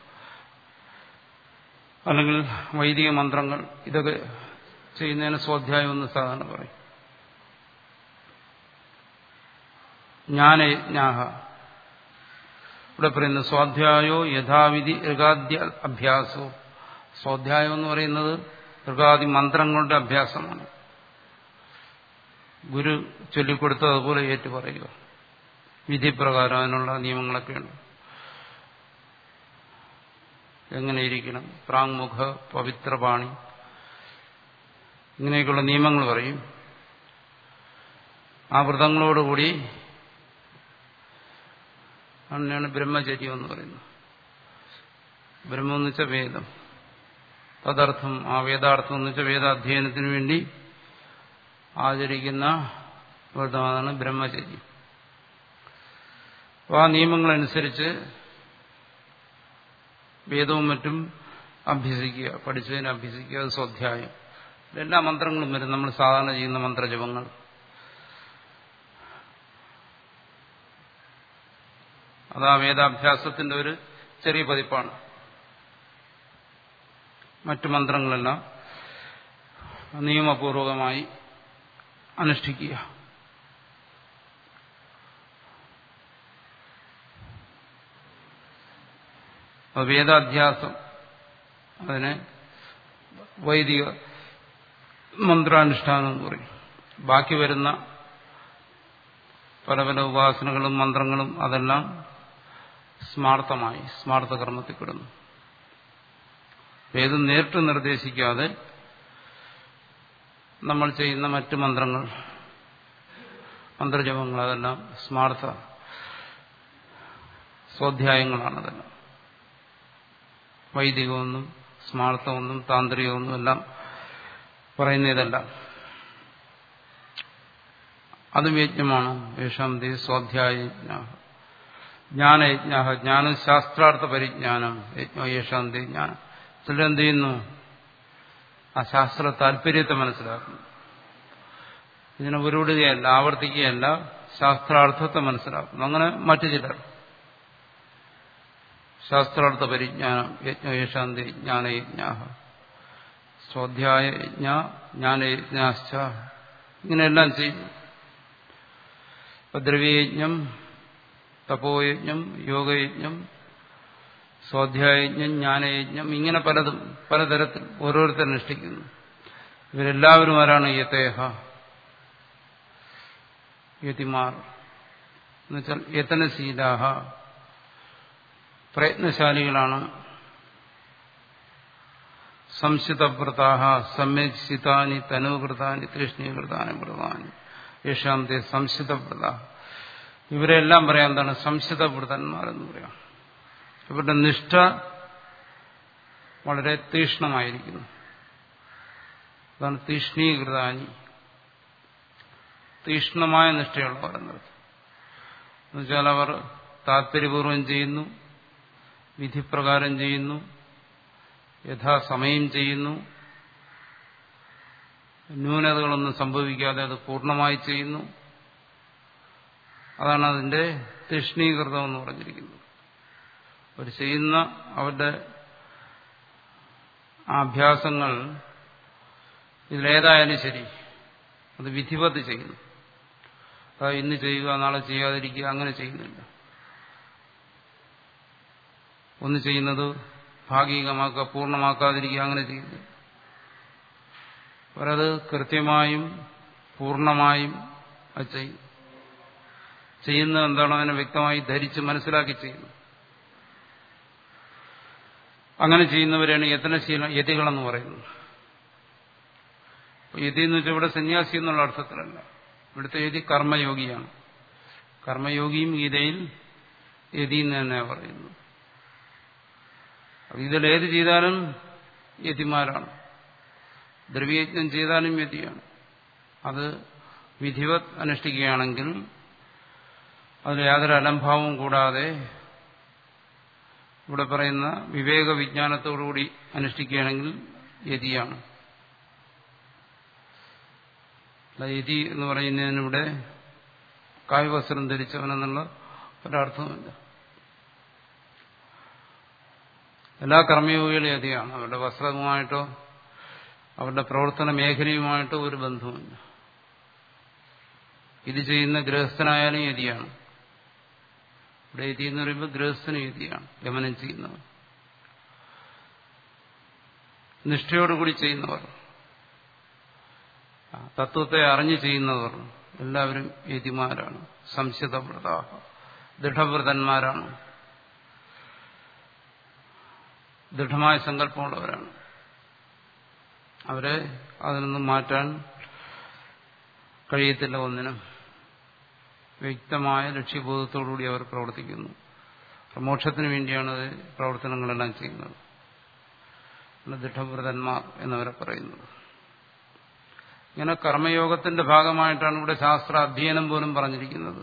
അല്ലെങ്കിൽ വൈദിക മന്ത്രങ്ങൾ ഇതൊക്കെ ചെയ്യുന്നതിന് സ്വാധ്യായം എന്ന് സാധാരണ പറയും ജ്ഞാനയജ്ഞാഹ ഇവിടെ പറയുന്നു സ്വാധ്യായോ യഥാവിധി ഋഗാദ്യ അഭ്യാസോ സ്വാധ്യായം എന്ന് പറയുന്നത് ഋഗാദി മന്ത്രങ്ങളുടെ അഭ്യാസമാണ് ഗുരു ചൊല്ലിക്കൊടുത്തതുപോലെ ഏറ്റു പറയുക വിധിപ്രകാരം അതിനുള്ള നിയമങ്ങളൊക്കെയുണ്ട് എങ്ങനെ ഇരിക്കണം പ്രാങ്മുഖ പവിത്രപാണി ഇങ്ങനെയൊക്കെയുള്ള നിയമങ്ങൾ പറയും ആ വ്രതങ്ങളോടുകൂടി അങ്ങനെയാണ് ബ്രഹ്മചര്യം എന്ന് പറയുന്നത് ബ്രഹ്മം എന്ന് വെച്ചാൽ വേദം തദർത്ഥം ആ വേദാർത്ഥം എന്ന് വെച്ചാൽ വേദാധ്യയനത്തിന് വേണ്ടി ആചരിക്കുന്ന വ്രതമാണ് ബ്രഹ്മചര്യം അപ്പോൾ ആ നിയമങ്ങളനുസരിച്ച് വേദവും മറ്റും അഭ്യസിക്കുക പഠിച്ചതിന് അഭ്യസിക്കുക അത് സ്വാധ്യായം എല്ലാ മന്ത്രങ്ങളും വരും നമ്മൾ സാധാരണ ചെയ്യുന്ന മന്ത്രജപങ്ങൾ അത് ആ വേദാഭ്യാസത്തിന്റെ ഒരു ചെറിയ പതിപ്പാണ് മറ്റു മന്ത്രങ്ങളെല്ലാം നിയമപൂർവകമായി അനുഷ്ഠിക്കുക വേദാധ്യാസം അതിനെ വൈദിക മന്ത്രാനുഷ്ഠാനം എന്ന് പറയും ബാക്കി വരുന്ന പല പല ഉപാസനകളും മന്ത്രങ്ങളും അതെല്ലാം സ്മാർത്ഥമായി സ്മാർത്ഥ കർമ്മത്തിൽപ്പെടുന്നു വേദം നേരിട്ട് നിർദ്ദേശിക്കാതെ നമ്മൾ ചെയ്യുന്ന മറ്റ് മന്ത്രങ്ങൾ മന്ത്രജപങ്ങൾ അതെല്ലാം സ്മാർത്ഥ സ്വാധ്യായങ്ങളാണതെല്ലാം വൈദികമൊന്നും സ്മാർത്ഥമൊന്നും താന്ത്രികമൊന്നും എല്ലാം പറയുന്ന ഇതെല്ലാം അതും യജ്ഞമാണ് യേശാം ദേ സ്വാധ്യായജ്ഞ ജ്ഞാനയജ്ഞ ജ്ഞാനം ശാസ്ത്രാർത്ഥ പരിജ്ഞാനം യജ്ഞ യേശാം ദേ ജ്ഞാനം ചിലരെന്ത് ചെയ്യുന്നു ആ ശാസ്ത്ര താല്പര്യത്തെ മനസ്സിലാക്കുന്നു ഇതിനെ ഉരുവിടുകയല്ല ആവർത്തിക്കുകയല്ല ശാസ്ത്രാർത്ഥത്തെ മനസ്സിലാക്കുന്നു അങ്ങനെ മറ്റു ചിലർ ശാസ്ത്രാർത്ഥ പരിജ്ഞാനം യജ്ഞേഷാന്തി ജ്ഞാനയജ്ഞ സ്വാധ്യായ യജ്ഞ ജ്ഞാനയജ്ഞാശ്ച ഇങ്ങനെയെല്ലാം ചെയ്യുന്നു ദ്രവ്യയജ്ഞം തപോയജ്ഞം യോഗയജ്ഞം സ്വാധ്യായജ്ഞം ജ്ഞാനയജ്ഞം ഇങ്ങനെ പലതും പലതരത്തിൽ ഓരോരുത്തർ അനുഷ്ഠിക്കുന്നു ഇവരെല്ലാവരും ആരാണ് യതേഹ യതിമാർ എന്നുവെച്ചാൽ യതനശീലാഹ പ്രയത്നശാലികളാണ് സംശിതവ്രതാഹ സമ്യക്ഷിതാനി തനുകൃതാനി തൃഷ്ണീകൃതാനി വ്രതാനി യേശാം തേ സംശിതവ്രത ഇവരെല്ലാം പറയാം എന്താണ് സംശിതവ്രതന്മാരെന്ന് പറയാം ഇവരുടെ നിഷ്ഠ വളരെ തീഷ്ണമായിരിക്കുന്നു അതാണ് തീഷ്ണീകൃതാനി തീഷ്ണമായ നിഷ്ഠയുള്ളവർ എന്നർത്ഥം എന്നുവെച്ചാൽ അവർ താല്പര്യപൂർവം ചെയ്യുന്നു വിധിപ്രകാരം ചെയ്യുന്നു യഥാസമയം ചെയ്യുന്നു ന്യൂനതകളൊന്നും സംഭവിക്കാതെ അത് പൂർണ്ണമായി ചെയ്യുന്നു അതാണ് അതിന്റെ തീഷ്ണീകൃതം എന്ന് പറഞ്ഞിരിക്കുന്നത് അവർ ചെയ്യുന്ന അവരുടെ അഭ്യാസങ്ങൾ ഇതിലേതായാലും ശരി അത് വിധിവത് ചെയ്യുന്നു അത് ഇന്ന് ചെയ്യുക നാളെ ചെയ്യാതിരിക്കുക അങ്ങനെ ചെയ്യുന്നില്ല ഒന്ന് ചെയ്യുന്നത് ഭാഗികമാക്കുക പൂർണ്ണമാക്കാതിരിക്കുക അങ്ങനെ ചെയ്യുന്നു അവരത് കൃത്യമായും പൂർണ്ണമായും അത് ചെയ്യും ചെയ്യുന്നത് എന്താണോ അതിനെ വ്യക്തമായി ധരിച്ച് മനസ്സിലാക്കി ചെയ്യുന്നു അങ്ങനെ ചെയ്യുന്നവരെയാണ് യത്നശീല യതികളെന്ന് പറയുന്നത് യതി എന്ന് വെച്ചാൽ ഇവിടെ സന്യാസി എന്നുള്ള അർത്ഥത്തിലല്ല ഇവിടുത്തെ യതി കർമ്മയോഗിയാണ് കർമ്മയോഗിയും ഗീതയിൽ യതി എന്ന് തന്നെ പറയുന്നു ഇതിലേത് ചെയ്താലും യതിമാരാണ് ദ്രവ്യയജ്ഞം ചെയ്താലും യതിയാണ് അത് വിധിവത് അനുഷ്ഠിക്കുകയാണെങ്കിൽ അതിൽ യാതൊരു അലംഭാവവും കൂടാതെ ഇവിടെ പറയുന്ന വിവേക വിജ്ഞാനത്തോടുകൂടി അനുഷ്ഠിക്കുകയാണെങ്കിൽ യതിയാണ് യതി എന്ന് പറയുന്നതിനിവിടെ കായ്വസ്ത്രം ധരിച്ചവനെന്നുള്ള ഒരർത്ഥമില്ല എല്ലാ കർമ്മയോഗികളും യതിയാണ് അവരുടെ വസ്ത്രവുമായിട്ടോ അവരുടെ പ്രവർത്തന മേഖലയുമായിട്ടോ ഒരു ബന്ധവുമില്ല ഇത് ചെയ്യുന്ന ഗൃഹസ്ഥനായാലും യതിയാണ് ഇവിടെ യതി എന്ന് പറയുമ്പോൾ ഗൃഹസ്ഥന് യതിയാണ് ഗമനം ചെയ്യുന്നവർ നിഷ്ഠയോടുകൂടി ചെയ്യുന്നവർ തത്വത്തെ അറിഞ്ഞു ചെയ്യുന്നവർ എല്ലാവരും യതിമാരാണ് സംശിതവ്രത ദൃഢവ്രതന്മാരാണ് ദൃഢമായ സങ്കല്പമുള്ളവരാണ് അവരെ അതിൽ നിന്നും മാറ്റാൻ കഴിയത്തില്ല ഒന്നിനും വ്യക്തമായ ലക്ഷ്യബോധത്തോടുകൂടി അവർ പ്രവർത്തിക്കുന്നു മോക്ഷത്തിന് വേണ്ടിയാണ് പ്രവർത്തനങ്ങളെല്ലാം ചെയ്യുന്നത് ദൃഢവ്രതന്മാർ എന്നവരെ പറയുന്നത് ഇങ്ങനെ കർമ്മയോഗത്തിന്റെ ഭാഗമായിട്ടാണ് ഇവിടെ ശാസ്ത്ര അധ്യയനം പോലും പറഞ്ഞിരിക്കുന്നത്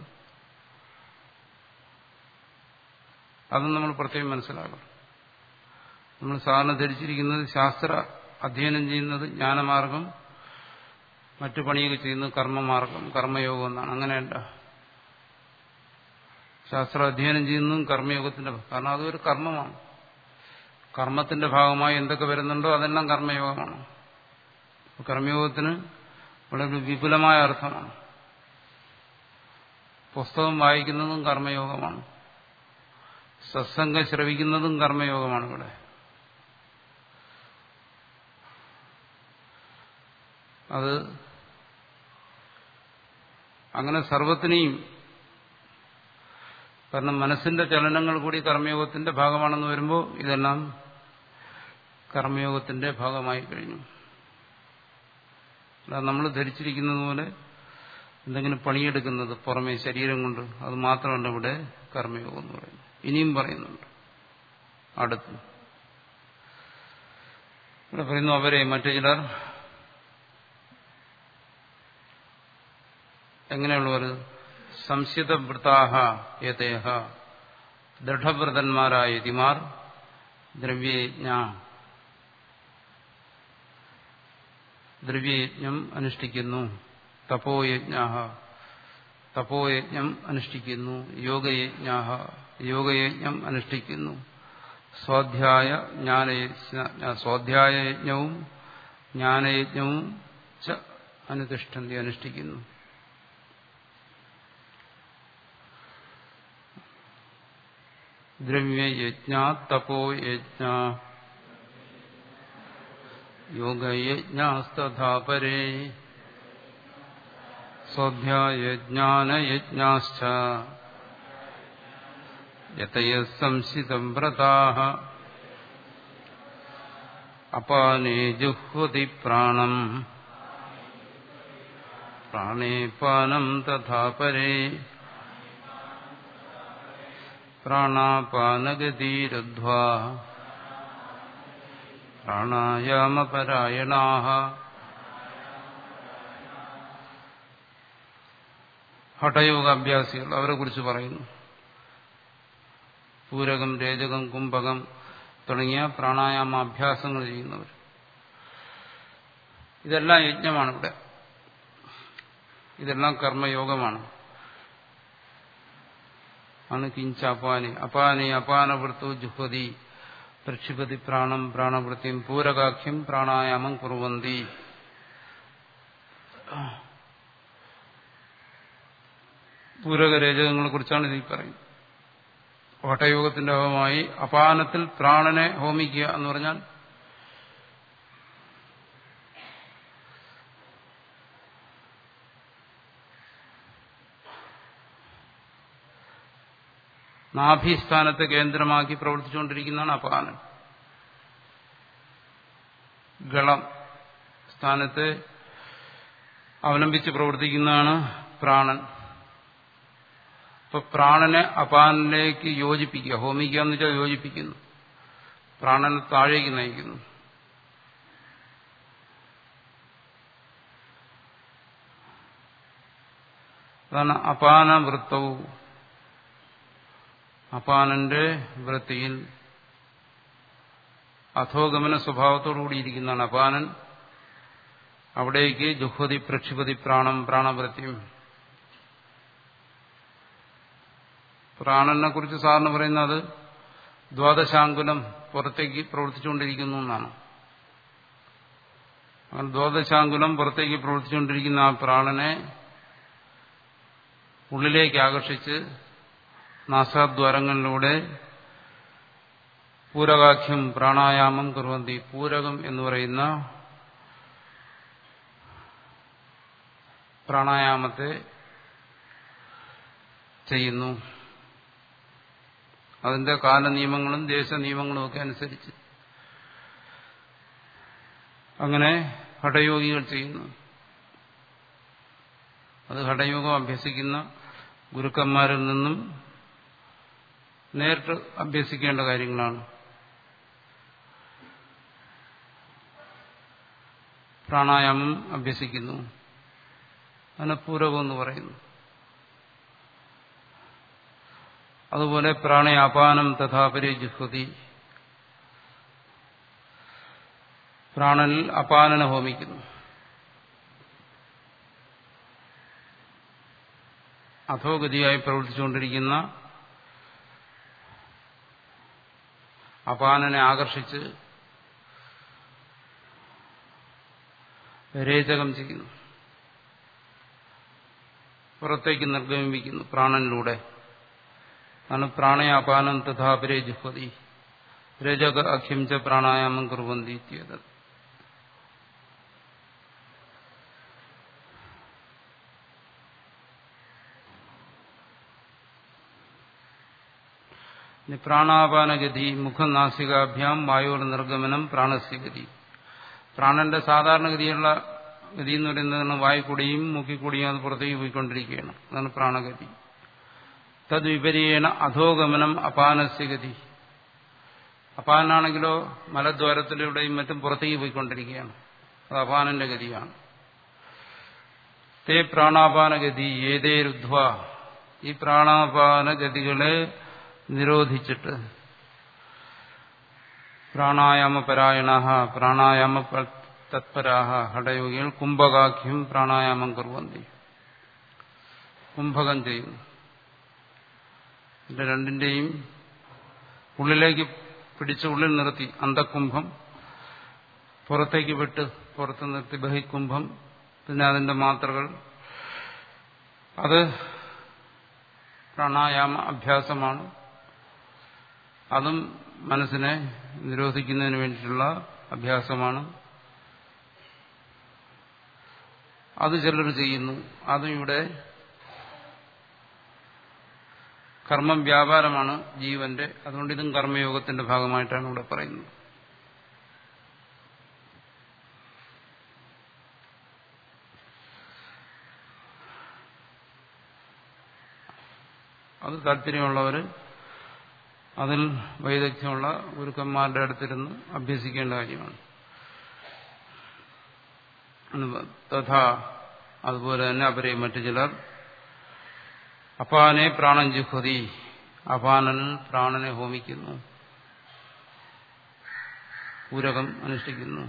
അതും നമ്മൾ പ്രത്യേകം മനസ്സിലാക്കണം നമ്മൾ സാധാരണ ധരിച്ചിരിക്കുന്നത് ശാസ്ത്ര അധ്യയനം ചെയ്യുന്നത് ജ്ഞാനമാർഗം മറ്റു പണിയൊക്കെ ചെയ്യുന്നത് കർമ്മമാർഗം കർമ്മയോഗം എന്നാണ് അങ്ങനെയല്ല ശാസ്ത്ര അധ്യയനം ചെയ്യുന്നതും കർമ്മയോഗത്തിന്റെ കാരണം അതൊരു കർമ്മമാണ് കർമ്മത്തിന്റെ ഭാഗമായി എന്തൊക്കെ വരുന്നുണ്ടോ അതെല്ലാം കർമ്മയോഗമാണ് കർമ്മയോഗത്തിന് വളരെ വിപുലമായ അർത്ഥമാണ് പുസ്തകം വായിക്കുന്നതും കർമ്മയോഗമാണ് സത്സംഗം ശ്രവിക്കുന്നതും കർമ്മയോഗമാണ് ഇവിടെ അത് അങ്ങനെ സർവത്തിനെയും കാരണം മനസ്സിന്റെ ചലനങ്ങൾ കൂടി കർമ്മയോഗത്തിന്റെ ഭാഗമാണെന്ന് വരുമ്പോൾ ഇതെല്ലാം കർമ്മയോഗത്തിന്റെ ഭാഗമായി കഴിഞ്ഞു അല്ലാതെ നമ്മൾ ധരിച്ചിരിക്കുന്നത് പോലെ എന്തെങ്കിലും പണിയെടുക്കുന്നത് പുറമേ ശരീരം കൊണ്ട് അത് മാത്രമല്ല ഇവിടെ കർമ്മയോഗം എന്ന് പറയുന്നത് ഇനിയും പറയുന്നുണ്ട് അടുത്ത് ഇവിടെ പറയുന്നു അവരെ മറ്റു ചിലർ എങ്ങനെയുള്ളവർ സംശിതവൃത്താഹ യതേഹ ദൃഢവ്രതന്മാരായ യതിമാർ ദ്രവ്യയജ്ഞ ദ്രവ്യയജ്ഞം അനുഷ്ഠിക്കുന്നു തപോയജ്ഞ തപോയജ്ഞം അനുഷ്ഠിക്കുന്നു യോഗയജ്ഞ യോഗയജ്ഞം അനുഷ്ഠിക്കുന്നു സ്വാധ്യായ ജ്ഞാനയജ്ഞ സ്വാധ്യായയജ്ഞവും ജ്ഞാനയജ്ഞവും ച അനുതിഷ്ഠന്തി അനുഷ്ഠിക്കുന്നു ദ്രവ്യയജ്ഞ തപോയജ്ഞ യോഗയജ്ഞാസ്തഥാപരേ സ്വാധ്യായജ്ഞാനയജ്ഞാശ്ച യതയ സംസിതം വ്രതാഃ അപാനേ ജുഹ്വതി പ്രാണം പ്രാണേ പാനം തഥാപരേ പ്രാണാപാനഗതിരുദ്ധ്വാ പ്രാണായാമപരായണാः ഹഠയോഗാഭ്യാസികൾ അവരെ കുറിച്ച് പറയുന്നു പൂരകം രേചകം കുംഭകം തുടങ്ങിയ പ്രാണായാമാഭ്യാസങ്ങൾ ചെയ്യുന്നവർ ഇതെല്ലാം യജ്ഞമാണ് ഇവിടെ ഇതെല്ലാം കർമ്മയോഗമാണ് ആണ് കിഞ്ച അപാനി അപാനി അപാനവൃത്തു ജുഹതി പ്രക്ഷിപതി പ്രാണം പ്രാണവൃത്തിയും പൂരകാഖ്യം പ്രാണായാമം കുറുവന്തി പൂരകരേചകങ്ങളെ കുറിച്ചാണ് ഇതിൽ പറയുന്നത് ഓട്ടയോഗത്തിന്റെ ഭാഗമായി അപാനത്തിൽ പ്രാണനെ ഹോമിക്കുക എന്ന് പറഞ്ഞാൽ നാഭിസ്ഥാനത്തെ കേന്ദ്രമാക്കി പ്രവർത്തിച്ചുകൊണ്ടിരിക്കുന്നതാണ് അപാനൻ ഗളം സ്ഥാനത്തെ അവലംബിച്ച് പ്രവർത്തിക്കുന്നതാണ് പ്രാണൻ ഇപ്പൊ പ്രാണനെ അപാനിലേക്ക് യോജിപ്പിക്കുക ഹോമിക്കുക എന്ന് വെച്ചാൽ യോജിപ്പിക്കുന്നു പ്രാണനെ താഴേക്ക് നയിക്കുന്നു അതാണ് അപാന വൃത്തവും അപാനന്റെ വൃത്തിയിൽ അധോഗമന സ്വഭാവത്തോടുകൂടി ഇരിക്കുന്നതാണ് അപാനൻ അവിടേക്ക് ജുഹ്വതി പ്രക്ഷിപതി പ്രാണം പ്രാണവൃത്തിയും പ്രാണനെ കുറിച്ച് സാറിന് പറയുന്നത് ദ്വാദശാങ്കുലം പുറത്തേക്ക് പ്രവർത്തിച്ചുകൊണ്ടിരിക്കുന്നു എന്നാണ് അങ്ങനെ ദ്വാദശാങ്കുലം പുറത്തേക്ക് പ്രവർത്തിച്ചുകൊണ്ടിരിക്കുന്ന ആ പ്രാണനെ ഉള്ളിലേക്ക് ആകർഷിച്ച് നാസാദ്വാരങ്ങളിലൂടെ പൂരകാഖ്യം പ്രാണായാമം കുറുവന്തി പൂരകം എന്ന് പറയുന്ന പ്രാണായാമത്തെ ചെയ്യുന്നു അതിന്റെ കാലനിയമങ്ങളും ദേശനിയമങ്ങളും ഒക്കെ അനുസരിച്ച് അങ്ങനെ ഹഠയോഗികൾ ചെയ്യുന്നു അത് ഹഠയോഗം അഭ്യസിക്കുന്ന ഗുരുക്കന്മാരിൽ നിന്നും നേരിട്ട് അഭ്യസിക്കേണ്ട കാര്യങ്ങളാണ് പ്രാണായാമം അഭ്യസിക്കുന്നു അതിനെ പൂരകം എന്ന് പറയുന്നു അതുപോലെ പ്രാണയാപാനം തഥാപരി ജുഹ്വതി പ്രാണനിൽ അപാനന ഹോമിക്കുന്നു അധോഗതിയായി പ്രവർത്തിച്ചുകൊണ്ടിരിക്കുന്ന അപാനനെ ആകർഷിച്ച് രേചകം ചെയ്യുന്നു പുറത്തേക്ക് നിർഗമിപ്പിക്കുന്നു പ്രാണനിലൂടെ ആണ് പ്രാണയാപാനം തഥാപരേ ജുഹ്വതി രജക അഖ്യം ച പ്രാണായാമം കുറുവന്തി ഇത്യത് പ്രാണാപാനഗതി മുഖനാസികാഭ്യാം വായോർ നിർഗമനം പ്രാണസ്യഗതി പ്രാണന്റെ സാധാരണഗതിയുള്ള ഗതി എന്ന് പറയുന്നതാണ് വായുക്കൂടിയും മുക്കിക്കൂടിയും അത് പുറത്തേക്ക് പോയിക്കൊണ്ടിരിക്കുകയാണ് അതാണ് പ്രാണഗതി തദ്വിപരീണ അധോഗമനം അപാനസ്യഗതി അപാനാണെങ്കിലോ മലദ്വാരത്തിലൂടെയും മറ്റും പുറത്തേക്ക് പോയിക്കൊണ്ടിരിക്കുകയാണ് അത് അപാനന്റെ ഗതിയാണ് തേ പ്രാണാപാനഗതി ഏതേ രുദ്ധ്വ ഈ പ്രാണാപാനഗതികളെ നിരോധിച്ചിട്ട് പ്രാണായാമപരായണ പ്രാണായാമ തത്പരാഹ ഹഠയോഗികൾ കുംഭകാഖ്യം പ്രാണായാമം കുറുവന്തി കുംഭകം ചെയ്യുന്നു ഇതിന്റെ രണ്ടിന്റെയും ഉള്ളിലേക്ക് പിടിച്ച് ഉള്ളിൽ നിർത്തി അന്തകുംഭം പുറത്തേക്ക് വിട്ട് പുറത്ത് നിർത്തി ബഹിക്കുംഭം പിന്നെ അതിന്റെ മാത്രകൾ അത് പ്രാണായാമ അഭ്യാസമാണ് അതും മനസ്സിനെ നിരോധിക്കുന്നതിന് വേണ്ടിയിട്ടുള്ള അഭ്യാസമാണ് അത് ചിലർ ചെയ്യുന്നു അതും ഇവിടെ കർമ്മം വ്യാപാരമാണ് ജീവന്റെ അതുകൊണ്ട് ഇതും കർമ്മയോഗത്തിന്റെ ഭാഗമായിട്ടാണ് ഇവിടെ പറയുന്നത് അത് താല്പര്യമുള്ളവർ അതിൽ വൈദഗ്ധ്യമുള്ള ഗുരുക്കന്മാരുടെ അടുത്തിരുന്ന് അഭ്യസിക്കേണ്ട കാര്യമാണ് തഥാ അതുപോലെ തന്നെ അവരെ മറ്റു ചിലർ അപാനെ പ്രാണൻ ജുഹതി അപാനനിൽ പ്രാണനെ ഹോമിക്കുന്നു പൂരകം അനുഷ്ഠിക്കുന്നു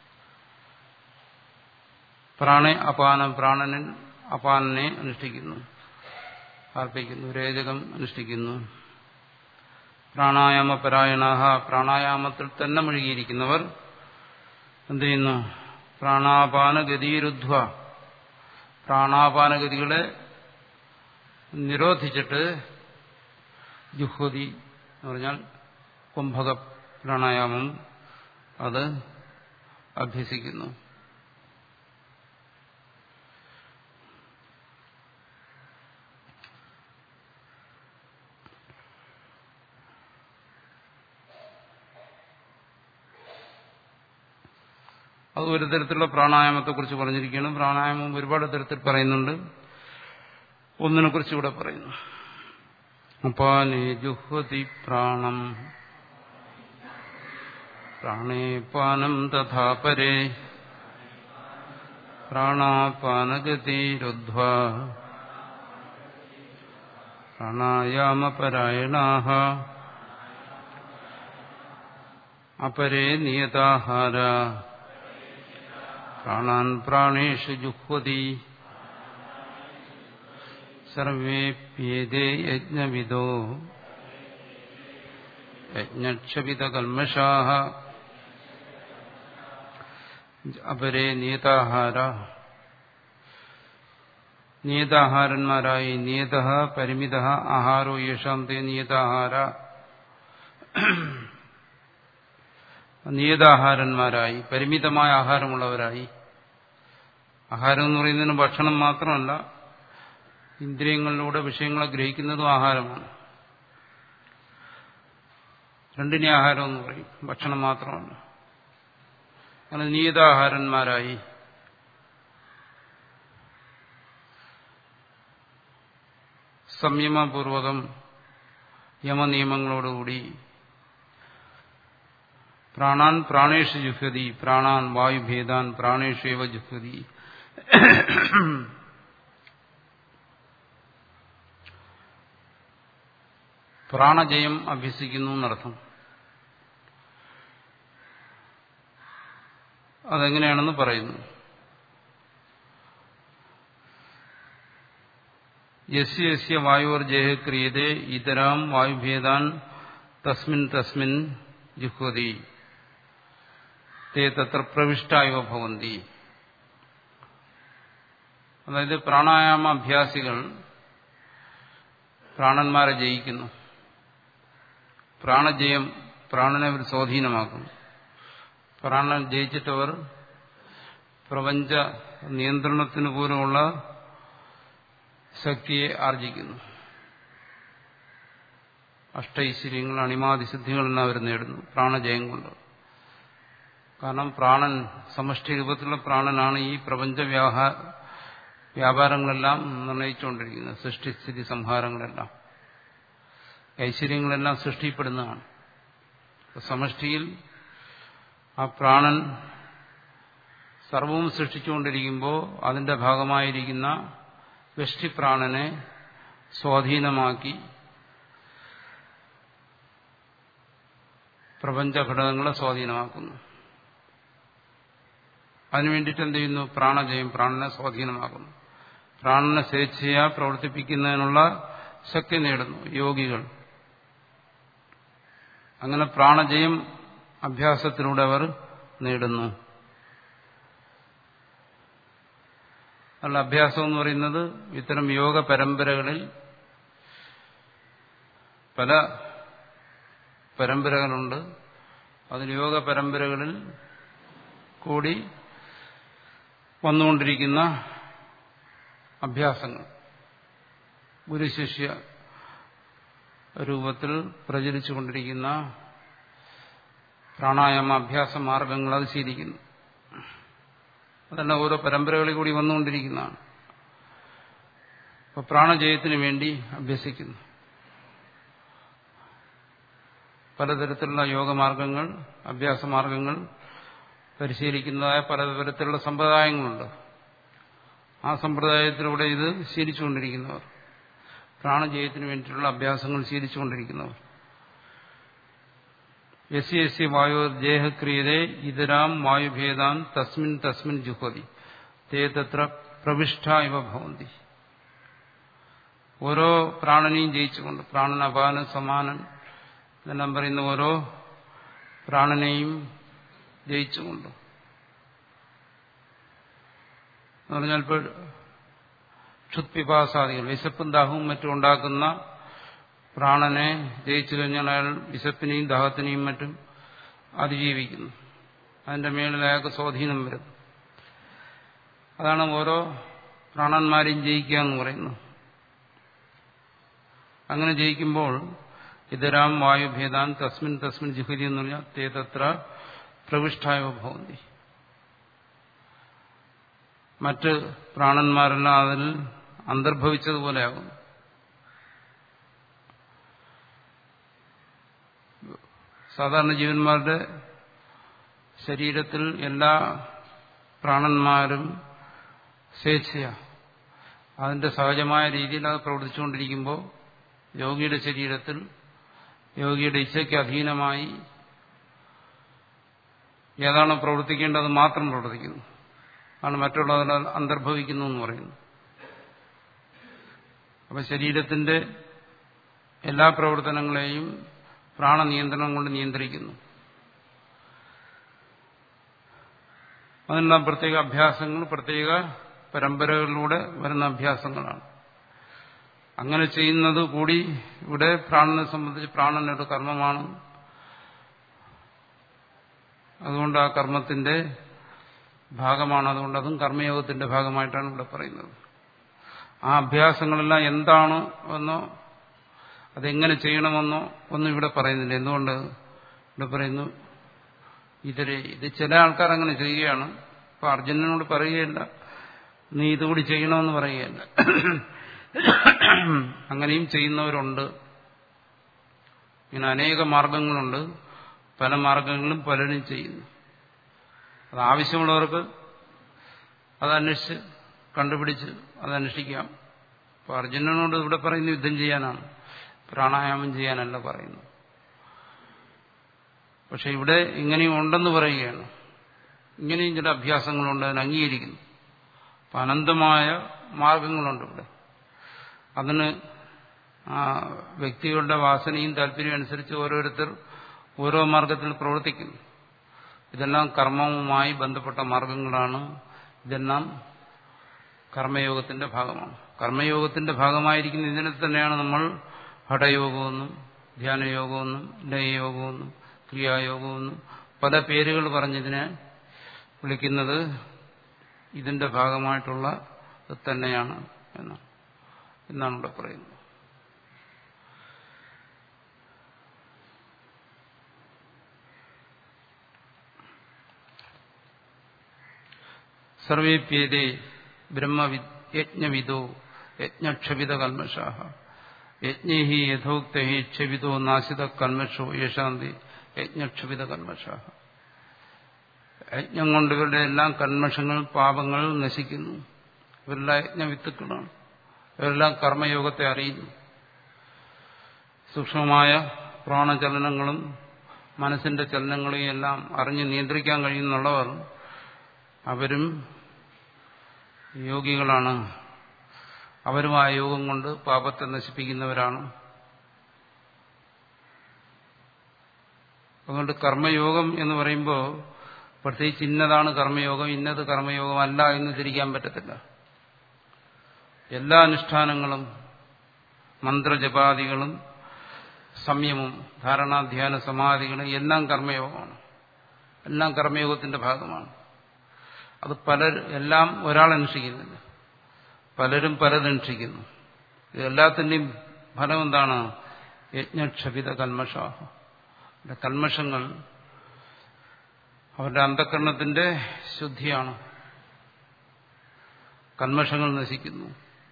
പ്രാണെ അപാനം പ്രാണനിൽ അപാനനെ അനുഷ്ഠിക്കുന്നു അർപ്പിക്കുന്നു രേചകം അനുഷ്ഠിക്കുന്നു പ്രാണായാമപരായണാഹ പ്രാണായാമത്തിൽ തന്നെ മുഴുകിയിരിക്കുന്നവർ എന്ത് ചെയ്യുന്നു പ്രാണാപാനഗതിരുദ്ധ പ്രാണാപാനഗതികളെ നിരോധിച്ചിട്ട് ജുഹ്വതി എന്ന് പറഞ്ഞാൽ കുംഭക പ്രാണായാമം അത് അഭ്യസിക്കുന്നു അത് ഒരു തരത്തിലുള്ള പ്രാണായാമത്തെ കുറിച്ച് പറഞ്ഞിരിക്കുകയാണ് പ്രാണായാമം ഒരുപാട് തരത്തിൽ പറയുന്നുണ്ട് ഒന്നിനെ കുറിച്ച് ഇവിടെ പറയുന്നു അപാനേ ജുഹ്വതി പ്രാണം പ്രാണേ പാനം തഥാ പരേ പ്രാണാപാനഗതിരുദ്ധ്വ പ്രാണായാമപരായണാ അപരേ നിയതാഹാര പ്രാണാൻ പ്രാണേഷു ജുഹ്വതി സർവേപ്യേതേ യജ്ഞവിദോ യജ്ഞക്ഷപിതകൽമഷാ അപരേ നിയതാഹാര നിയതാഹാരന്മാരായി നിയത പരിമിത ആഹാരോ യേഷാം തേ നിയതാഹാര നിയതാഹാരന്മാരായി പരിമിതമായ ആഹാരമുള്ളവരായി ആഹാരം എന്ന് പറയുന്നതിന് ഭക്ഷണം മാത്രമല്ല ഇന്ദ്രിയങ്ങളിലൂടെ വിഷയങ്ങളെ ഗ്രഹിക്കുന്നതും ആഹാരമാണ് രണ്ടിനെ ആഹാരം എന്ന് പറയും ഭക്ഷണം മാത്രമല്ല അങ്ങനെ നിയതാഹാരന്മാരായി സംയമപൂർവകം യമനിയമങ്ങളോടുകൂടി പ്രാണാൻ പ്രാണേഷു ജുഹ്യതി പ്രാണാൻ വായുഭേദാൻ പ്രാണേഷേവ ജുഹ്യതി പ്രാണജയം അഭ്യസിക്കുന്നു എന്നർത്ഥം അതെങ്ങനെയാണെന്ന് പറയുന്നു യസ്യ യസ്യ വായുവർ ജയ ക്രിയതേ ഇതരാം വായുഭേദാൻ തസ്മിൻ തസ്മിൻ ജുഹ്വതി തേ തത്ര പ്രവിഷ്ടായവ ഭവന്തി അതായത് പ്രാണായാമ അഭ്യാസികൾ പ്രാണന്മാരെ ജയിക്കുന്നു പ്രാണജയം പ്രാണനെ അവർ സ്വാധീനമാക്കുന്നു പ്രാണൻ ജയിച്ചിട്ടവർ പ്രപഞ്ച നിയന്ത്രണത്തിന് പോലുമുള്ള ശക്തിയെ ആർജിക്കുന്നു അഷ്ടൈശ്വര്യങ്ങൾ അണിമാതിസിദ്ധികളെല്ലാം അവർ നേടുന്നു പ്രാണജയം കൊണ്ട് കാരണം പ്രാണൻ സമഷ്ടി രൂപത്തിലുള്ള പ്രാണനാണ് ഈ പ്രപഞ്ച വ്യാഹാ വ്യാപാരങ്ങളെല്ലാം നിർണയിച്ചുകൊണ്ടിരിക്കുന്നത് സൃഷ്ടിസ്ഥിതി സംഹാരങ്ങളെല്ലാം ഐശ്വര്യങ്ങളെല്ലാം സൃഷ്ടിപ്പെടുന്നതാണ് സമഷ്ടിയിൽ ആ പ്രാണൻ സർവവും സൃഷ്ടിച്ചുകൊണ്ടിരിക്കുമ്പോൾ അതിന്റെ ഭാഗമായിരിക്കുന്ന വ്യഷ്ടിപ്രാണനെ സ്വാധീനമാക്കി പ്രപഞ്ചഘടകങ്ങളെ സ്വാധീനമാക്കുന്നു അതിനു വേണ്ടിയിട്ട് എന്ത് ചെയ്യുന്നു പ്രാണജയം പ്രാണനെ സ്വാധീനമാക്കുന്നു പ്രാണനെ സ്വേച്ഛയാ പ്രവർത്തിപ്പിക്കുന്നതിനുള്ള ശക്തി നേടുന്നു യോഗികൾ അങ്ങനെ പ്രാണജയം അഭ്യാസത്തിലൂടെ അവർ നേടുന്നു അല്ല അഭ്യാസം എന്ന് പറയുന്നത് ഇത്തരം യോഗ പരമ്പരകളിൽ പല പരമ്പരകളുണ്ട് അതിൽ യോഗ പരമ്പരകളിൽ കൂടി വന്നുകൊണ്ടിരിക്കുന്ന അഭ്യാസങ്ങൾ ഗുരുശിഷ്യ രൂപത്തിൽ പ്രചരിച്ചുകൊണ്ടിരിക്കുന്ന പ്രാണായാമ അഭ്യാസ മാർഗങ്ങൾ അത് ശീലിക്കുന്നു അതെല്ലാം ഓരോ പരമ്പരകളിൽ കൂടി വന്നുകൊണ്ടിരിക്കുന്നതാണ് അപ്പൊ പ്രാണജയത്തിന് വേണ്ടി അഭ്യസിക്കുന്നു പലതരത്തിലുള്ള യോഗമാർഗങ്ങൾ അഭ്യാസമാർഗങ്ങൾ പരിശീലിക്കുന്നതായ പലതരത്തിലുള്ള സമ്പ്രദായങ്ങളുണ്ട് ആ സമ്പ്രദായത്തിലൂടെ ഇത് ശീലിച്ചുകൊണ്ടിരിക്കുന്നവർ പ്രാണജയത്തിന് വേണ്ടിയിട്ടുള്ള അഭ്യാസങ്ങൾ ശീലിച്ചുകൊണ്ടിരിക്കുന്നവർ യസ്യ യസ്യ വായു ദേഹക്രിയതേ ഇതരാം വായുഭേദാൻ തസ്മിൻ തസ്മിൻ ജുഹതി തേ തത്ര പ്രവിഷ്ട ഇവ ഭവന്തി ഓരോ പ്രാണനെയും ജയിച്ചുകൊണ്ട് പ്രാണൻ അപാനൻ സമാനൻ എന്നെല്ലാം പറയുന്ന ഓരോ പ്രാണനെയും ജയിച്ചുകൊണ്ട് എന്ന് പറഞ്ഞാൽ ഇപ്പോൾ ക്ഷുത്പിപാസാദികൾ വിശപ്പും ദാഹവും മറ്റും ഉണ്ടാക്കുന്ന പ്രാണനെ ജയിച്ചു കഴിഞ്ഞാൽ അയാൾ വിശപ്പിനെയും ദാഹത്തിനെയും മറ്റും അതിജീവിക്കുന്നു അതിന്റെ മേളിൽ അയാൾക്ക് സ്വാധീനം വരുന്നു അതാണ് ഓരോ പ്രാണന്മാരെയും ജയിക്കുക എന്ന് പറയുന്നത് അങ്ങനെ ജയിക്കുമ്പോൾ ഇതരാം വായുഭേദാൻ തസ്മിൻ തസ്മിൻ ജിഹരി എന്ന് പറഞ്ഞാൽ തേ തത്ര പ്രവിഷ്ടായ ഭവന്തി മറ്റ് പ്രാണന്മാരെല്ലാം അതിൽ അന്തർഭവിച്ചതുപോലെയാകുന്നു സാധാരണ ജീവന്മാരുടെ ശരീരത്തിൽ എല്ലാ പ്രാണന്മാരും സ്വേച്ഛയ അതിന്റെ സഹജമായ രീതിയിൽ അത് പ്രവർത്തിച്ചുകൊണ്ടിരിക്കുമ്പോൾ യോഗിയുടെ ശരീരത്തിൽ യോഗിയുടെ ഇച്ഛയ്ക്ക് അധീനമായി ഏതാണോ പ്രവർത്തിക്കേണ്ടത് മാത്രം പ്രവർത്തിക്കുന്നു ആണ് മറ്റുള്ളവരെ അന്തർഭവിക്കുന്നു എന്ന് പറയുന്നു അപ്പൊ ശരീരത്തിന്റെ എല്ലാ പ്രവർത്തനങ്ങളെയും പ്രാണനിയന്ത്രണം കൊണ്ട് നിയന്ത്രിക്കുന്നു അതിനുള്ള പ്രത്യേക അഭ്യാസങ്ങൾ പ്രത്യേക പരമ്പരകളിലൂടെ വരുന്ന അഭ്യാസങ്ങളാണ് അങ്ങനെ ചെയ്യുന്നത് കൂടി ഇവിടെ പ്രാണനെ സംബന്ധിച്ച് പ്രാണനൊരു കർമ്മമാണ് അതുകൊണ്ട് ആ കർമ്മത്തിന്റെ ഭാഗമാണ് അതുകൊണ്ട് അതും കർമ്മയോഗത്തിന്റെ ഭാഗമായിട്ടാണ് ഇവിടെ പറയുന്നത് ആ അഭ്യാസങ്ങളെല്ലാം എന്താണ് എന്നോ അതെങ്ങനെ ചെയ്യണമെന്നോ ഒന്നും ഇവിടെ പറയുന്നില്ല എന്തുകൊണ്ട് ഇവിടെ പറയുന്നു ഇതില് ഇത് ചില ആൾക്കാർ അങ്ങനെ ചെയ്യുകയാണ് അപ്പൊ അർജുനനോട് പറയുകയല്ല നീ ഇതുകൂടി ചെയ്യണമെന്ന് പറയുകയല്ല അങ്ങനെയും ചെയ്യുന്നവരുണ്ട് ഇങ്ങനെ അനേക മാർഗങ്ങളുണ്ട് പല മാർഗങ്ങളും പലരും ചെയ്യുന്നു അത് ആവശ്യമുള്ളവർക്ക് അത് അന്വേഷിച്ച് കണ്ടുപിടിച്ച് അത് അന്വേഷിക്കാം അപ്പൊ അർജുനനോട് ഇവിടെ പറയുന്ന യുദ്ധം ചെയ്യാനാണ് പ്രാണായാമം ചെയ്യാനല്ല പറയുന്നു പക്ഷെ ഇവിടെ ഇങ്ങനെയും ഉണ്ടെന്ന് പറയുകയാണ് ഇങ്ങനെയും ചില അഭ്യാസങ്ങളുണ്ട് അതിന് അംഗീകരിക്കുന്നു അപ്പൊ അനന്തമായ മാർഗങ്ങളുണ്ട് ഇവിടെ അതിന് ആ വ്യക്തികളുടെ വാസനയും താല്പര്യവും അനുസരിച്ച് ഓരോരുത്തർ ഓരോ മാർഗത്തിൽ പ്രവർത്തിക്കുന്നു ഇതെല്ലാം കർമ്മവുമായി ബന്ധപ്പെട്ട മാർഗങ്ങളാണ് ഇതെല്ലാം കർമ്മയോഗത്തിന്റെ ഭാഗമാണ് കർമ്മയോഗത്തിന്റെ ഭാഗമായിരിക്കുന്ന ഇതിനെ തന്നെയാണ് നമ്മൾ ഹഠയോഗമെന്നും ധ്യാനയോഗമെന്നും ലയയോഗമെന്നും ക്രിയായോഗമെന്നും പല പേരുകൾ പറഞ്ഞതിനെ വിളിക്കുന്നത് ഇതിന്റെ ഭാഗമായിട്ടുള്ള തന്നെയാണ് എന്നാണ് എന്നാണ് ഇവിടെ പറയുന്നത് സർവേപ്യേതേ ബ്രഹ്മയജ്ഞവിദോ യജ്ഞക്ഷവിത കൽമഷാഹ യജ്ഞൈ യഥോക്ത ക്ഷവിതോ നാശിത കൽമഷോ യേശാന്തി യജ്ഞക്ഷവിത കൽമഷാഹ യജ്ഞം കൊണ്ട് ഇവരുടെ എല്ലാം കന്മഷങ്ങൾ പാപങ്ങൾ നശിക്കുന്നു ഇവരെല്ലാം യജ്ഞവിത്തുക്കളാണ് ഇവരെല്ലാം കർമ്മയോഗത്തെ അറിയുന്നു സൂക്ഷ്മമായ പ്രാണചലനങ്ങളും മനസ്സിന്റെ ചലനങ്ങളെയും എല്ലാം അറിഞ്ഞ് നിയന്ത്രിക്കാൻ കഴിയുന്നുള്ളവർ അവരും യോഗികളാണ് അവരും ആ യോഗം കൊണ്ട് പാപത്തെ നശിപ്പിക്കുന്നവരാണ് അതുകൊണ്ട് കർമ്മയോഗം എന്ന് പറയുമ്പോൾ പ്രത്യേകിച്ച് ഇന്നതാണ് കർമ്മയോഗം ഇന്നത് കർമ്മയോഗമല്ല എന്ന് തിരിക്കാൻ പറ്റത്തില്ല എല്ലാ അനുഷ്ഠാനങ്ങളും മന്ത്രജപാദികളും സംയമം ധാരണാധ്യാന സമാധികളും എല്ലാം കർമ്മയോഗമാണ് എല്ലാം കർമ്മയോഗത്തിന്റെ ഭാഗമാണ് അത് പലർ എല്ലാം ഒരാൾ അനുഷ്ഠിക്കുന്നില്ല പലരും പലതനുഷ്ഠിക്കുന്നു ഇതെല്ലാത്തിൻ്റെയും ഫലം എന്താണ് യജ്ഞക്ഷപിത കന്മഷാഹ കന്മഷങ്ങൾ അവരുടെ അന്ധകരണത്തിന്റെ ശുദ്ധിയാണ് കന്മഷങ്ങൾ നശിക്കുന്നു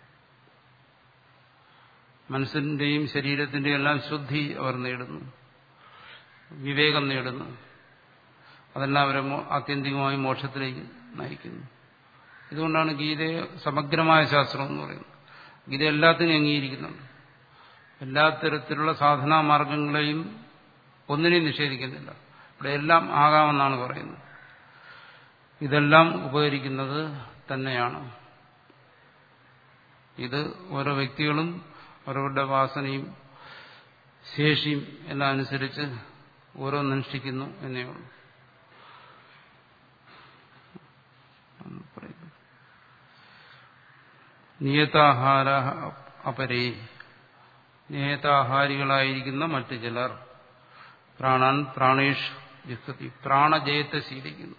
മനസ്സിന്റെയും ശരീരത്തിന്റെയും എല്ലാം ശുദ്ധി അവർ നേടുന്നു വിവേകം നേടുന്നു അതെല്ലാം അവരെ ആത്യന്തികമായി മോക്ഷത്തിലേക്ക് നയിക്കുന്നു ഇതുകൊണ്ടാണ് ഗീതയെ സമഗ്രമായ ശാസ്ത്രം എന്ന് പറയുന്നത് ഗീത എല്ലാത്തിനും അംഗീകരിക്കുന്നുണ്ട് എല്ലാ തരത്തിലുള്ള സാധനാ മാർഗങ്ങളെയും ഒന്നിനെയും നിഷേധിക്കുന്നില്ല ഇവിടെ എല്ലാം ആകാമെന്നാണ് പറയുന്നത് ഇതെല്ലാം ഉപകരിക്കുന്നത് തന്നെയാണ് ഇത് ഓരോ വ്യക്തികളും അവരവരുടെ വാസനയും ശേഷിയും എല്ലാം അനുസരിച്ച് ഓരോന്നനുഷ്ഠിക്കുന്നു എന്നേ ഉള്ളൂ നിയതാഹാര അപരേ നിയതാഹാരികളായിരിക്കുന്ന മറ്റു ചിലർ പ്രാണാൻ പ്രാണേഷ് യുക്തി പ്രാണജയത്തെ ശീലിക്കുന്നു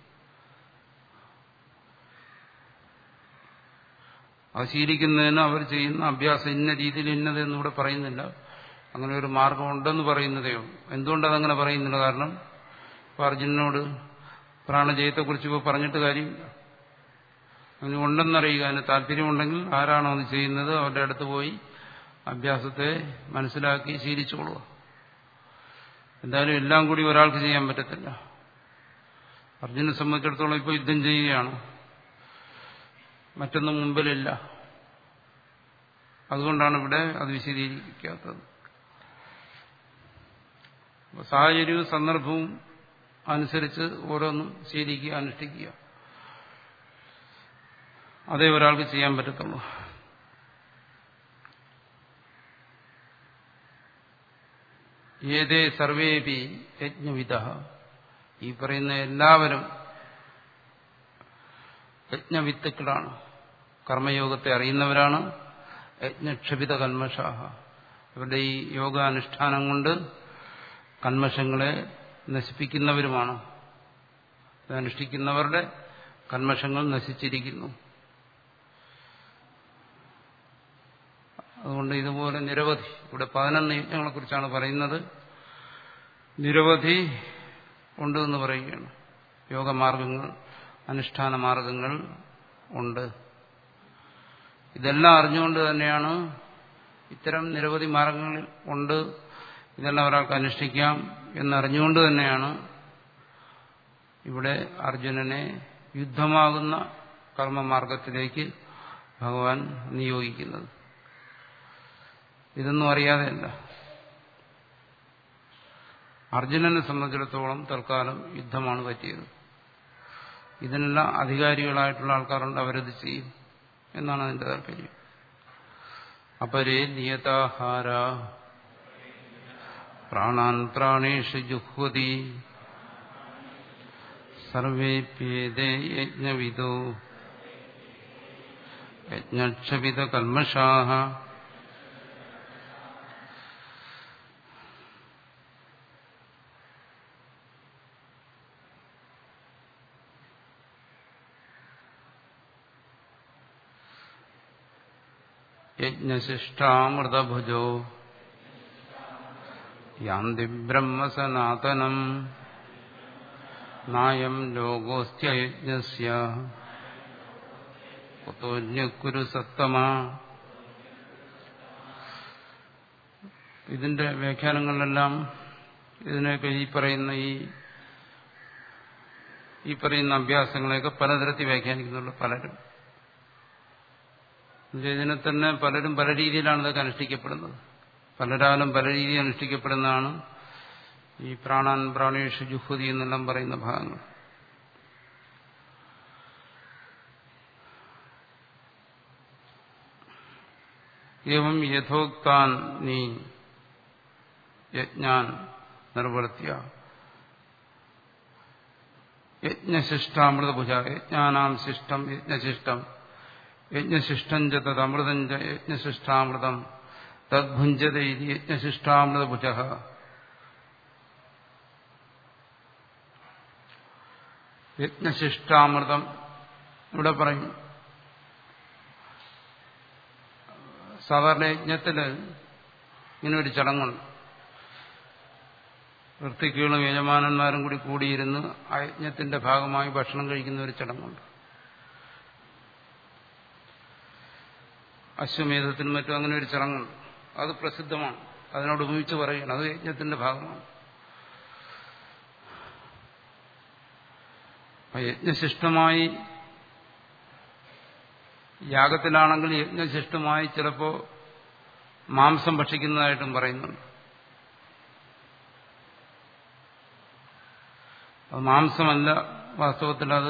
അത് ശീലിക്കുന്നതിന് അവർ ചെയ്യുന്ന അഭ്യാസം ഇന്ന രീതിയിൽ ഇന്നതെന്ന് ഇവിടെ പറയുന്നില്ല അങ്ങനെ ഒരു മാർഗമുണ്ടെന്ന് പറയുന്നതേ ഉള്ളൂ എന്തുകൊണ്ട് അതങ്ങനെ പറയുന്നില്ല കാരണം ഇപ്പൊ അർജുനനോട് പ്രാണജയത്തെക്കുറിച്ച് ഇപ്പോൾ പറഞ്ഞിട്ട് കാര്യമില്ല അതിന് ഉണ്ടെന്നറിയുക അതിന് താല്പര്യമുണ്ടെങ്കിൽ ആരാണോ അത് ചെയ്യുന്നത് അവരുടെ അടുത്ത് പോയി അഭ്യാസത്തെ മനസ്സിലാക്കി ശീലിച്ചോളുക എന്തായാലും എല്ലാം കൂടി ഒരാൾക്ക് ചെയ്യാൻ പറ്റത്തില്ല അർജുനെ സംബന്ധിച്ചിടത്തോളം ഇപ്പോൾ യുദ്ധം ചെയ്യുകയാണ് മറ്റൊന്നും മുമ്പിലില്ല അതുകൊണ്ടാണ് ഇവിടെ അത് വിശദീകരിക്കാത്തത് സാഹചര്യവും സന്ദർഭവും അനുസരിച്ച് ഓരോന്നും ശീലിക്കുക അനുഷ്ഠിക്കുക അതേ ഒരാൾക്ക് ചെയ്യാൻ പറ്റത്തുള്ളൂ ഏതേ സർവേപി യജ്ഞവിധ ഈ പറയുന്ന എല്ലാവരും യജ്ഞവിത്തുക്കളാണ് കർമ്മയോഗത്തെ അറിയുന്നവരാണ് യജ്ഞക്ഷപിത കന്മഷാഹ ഇവരുടെ ഈ യോഗാനുഷ്ഠാനം കൊണ്ട് കന്മഷങ്ങളെ നശിപ്പിക്കുന്നവരുമാണ് അനുഷ്ഠിക്കുന്നവരുടെ കന്മഷങ്ങൾ നശിച്ചിരിക്കുന്നു അതുകൊണ്ട് ഇതുപോലെ നിരവധി ഇവിടെ പതിനൊന്ന് യജ്ഞങ്ങളെ കുറിച്ചാണ് പറയുന്നത് നിരവധി ഉണ്ട് എന്ന് പറയുകയാണ് യോഗമാർഗങ്ങൾ അനുഷ്ഠാന മാർഗങ്ങൾ ഉണ്ട് ഇതെല്ലാം അറിഞ്ഞുകൊണ്ട് തന്നെയാണ് ഇത്തരം നിരവധി മാർഗങ്ങളിൽ ഉണ്ട് ഇതെല്ലാം ഒരാൾക്ക് അനുഷ്ഠിക്കാം എന്നറിഞ്ഞുകൊണ്ട് തന്നെയാണ് ഇവിടെ അർജുനനെ യുദ്ധമാകുന്ന കർമ്മമാർഗത്തിലേക്ക് ഭഗവാൻ നിയോഗിക്കുന്നത് ഇതൊന്നും അറിയാതെയല്ല അർജുനനെ സംബന്ധിച്ചിടത്തോളം തൽക്കാലം യുദ്ധമാണ് പറ്റിയത് ഇതിനെല്ലാം അധികാരികളായിട്ടുള്ള ആൾക്കാരുണ്ട് അവരത് ചെയ്യും എന്നാണ് അതിന്റെ താല്പര്യം അപരേ നിയതാഹാര പ്രാണാൻ പ്രാണേഷു ജുഹ്വതി സർവേപ്യേതേ യജ്ഞവിദോ യജ്ഞക്ഷവിത കൽമഷാഹ യജ്ഞശിഷ്ടാമൃതഭുജോ യാന്തി ബ്രഹ്മസനാതനം നായം ലോകോസ്ത്യയജ്ഞസ്യ കുതോന്യക്കുരു സത്തമ ഇതിന്റെ വ്യാഖ്യാനങ്ങളിലെല്ലാം ഇതിനെയൊക്കെ ഈ പറയുന്ന ഈ ഈ പറയുന്ന അഭ്യാസങ്ങളെയൊക്കെ പലതരത്തിൽ വ്യാഖ്യാനിക്കുന്നുള്ളൂ പലരും ഇതിനെ തന്നെ പലരും പല രീതിയിലാണ് ഇതൊക്കെ അനുഷ്ഠിക്കപ്പെടുന്നത് പലരാലും പല രീതിയിൽ അനുഷ്ഠിക്കപ്പെടുന്നതാണ് ഈ പ്രാണാൻ പ്രാണേഷു ജുഹുതി എന്നെല്ലാം പറയുന്ന ഭാഗങ്ങൾ ഏവം യഥോക്താൻ നീ യജ്ഞാൻ നിർവർത്തിയ യജ്ഞശിഷ്ടാമൃതഭുജ യജ്ഞാനാം ശിഷ്ടം യജ്ഞശിഷ്ടം യജ്ഞശിഷ്ടം ച തദമൃതം ച യജ്ഞശിഷ്ടാമൃതം തദ്ഭുഞ്ചത ഇത് യജ്ഞശിഷ്ടാമൃതഭുജ യജ്ഞശിഷ്ടാമൃതം ഇവിടെ പറയും സാധാരണ യജ്ഞത്തില് ഇങ്ങനെ ഒരു ചടങ്ങുണ്ട് വൃത്തിക്കുകളും യജമാനന്മാരും കൂടി കൂടിയിരുന്ന് ആ യജ്ഞത്തിന്റെ ഭാഗമായി ഭക്ഷണം കഴിക്കുന്ന ഒരു ചടങ്ങുണ്ട് അശ്വമേധത്തിനും മറ്റും അങ്ങനെ ഒരു ചടങ്ങുണ്ട് അത് പ്രസിദ്ധമാണ് അതിനോട് ഉപയോഗിച്ച് പറയുകയാണ് അത് യജ്ഞത്തിന്റെ ഭാഗമാണ് യജ്ഞശിഷ്ടമായി യാഗത്തിലാണെങ്കിൽ യജ്ഞശിഷ്ടമായി ചിലപ്പോ മാംസം ഭക്ഷിക്കുന്നതായിട്ടും പറയുന്നുണ്ട് അത് മാംസമല്ല വാസ്തവത്തിൽ അത്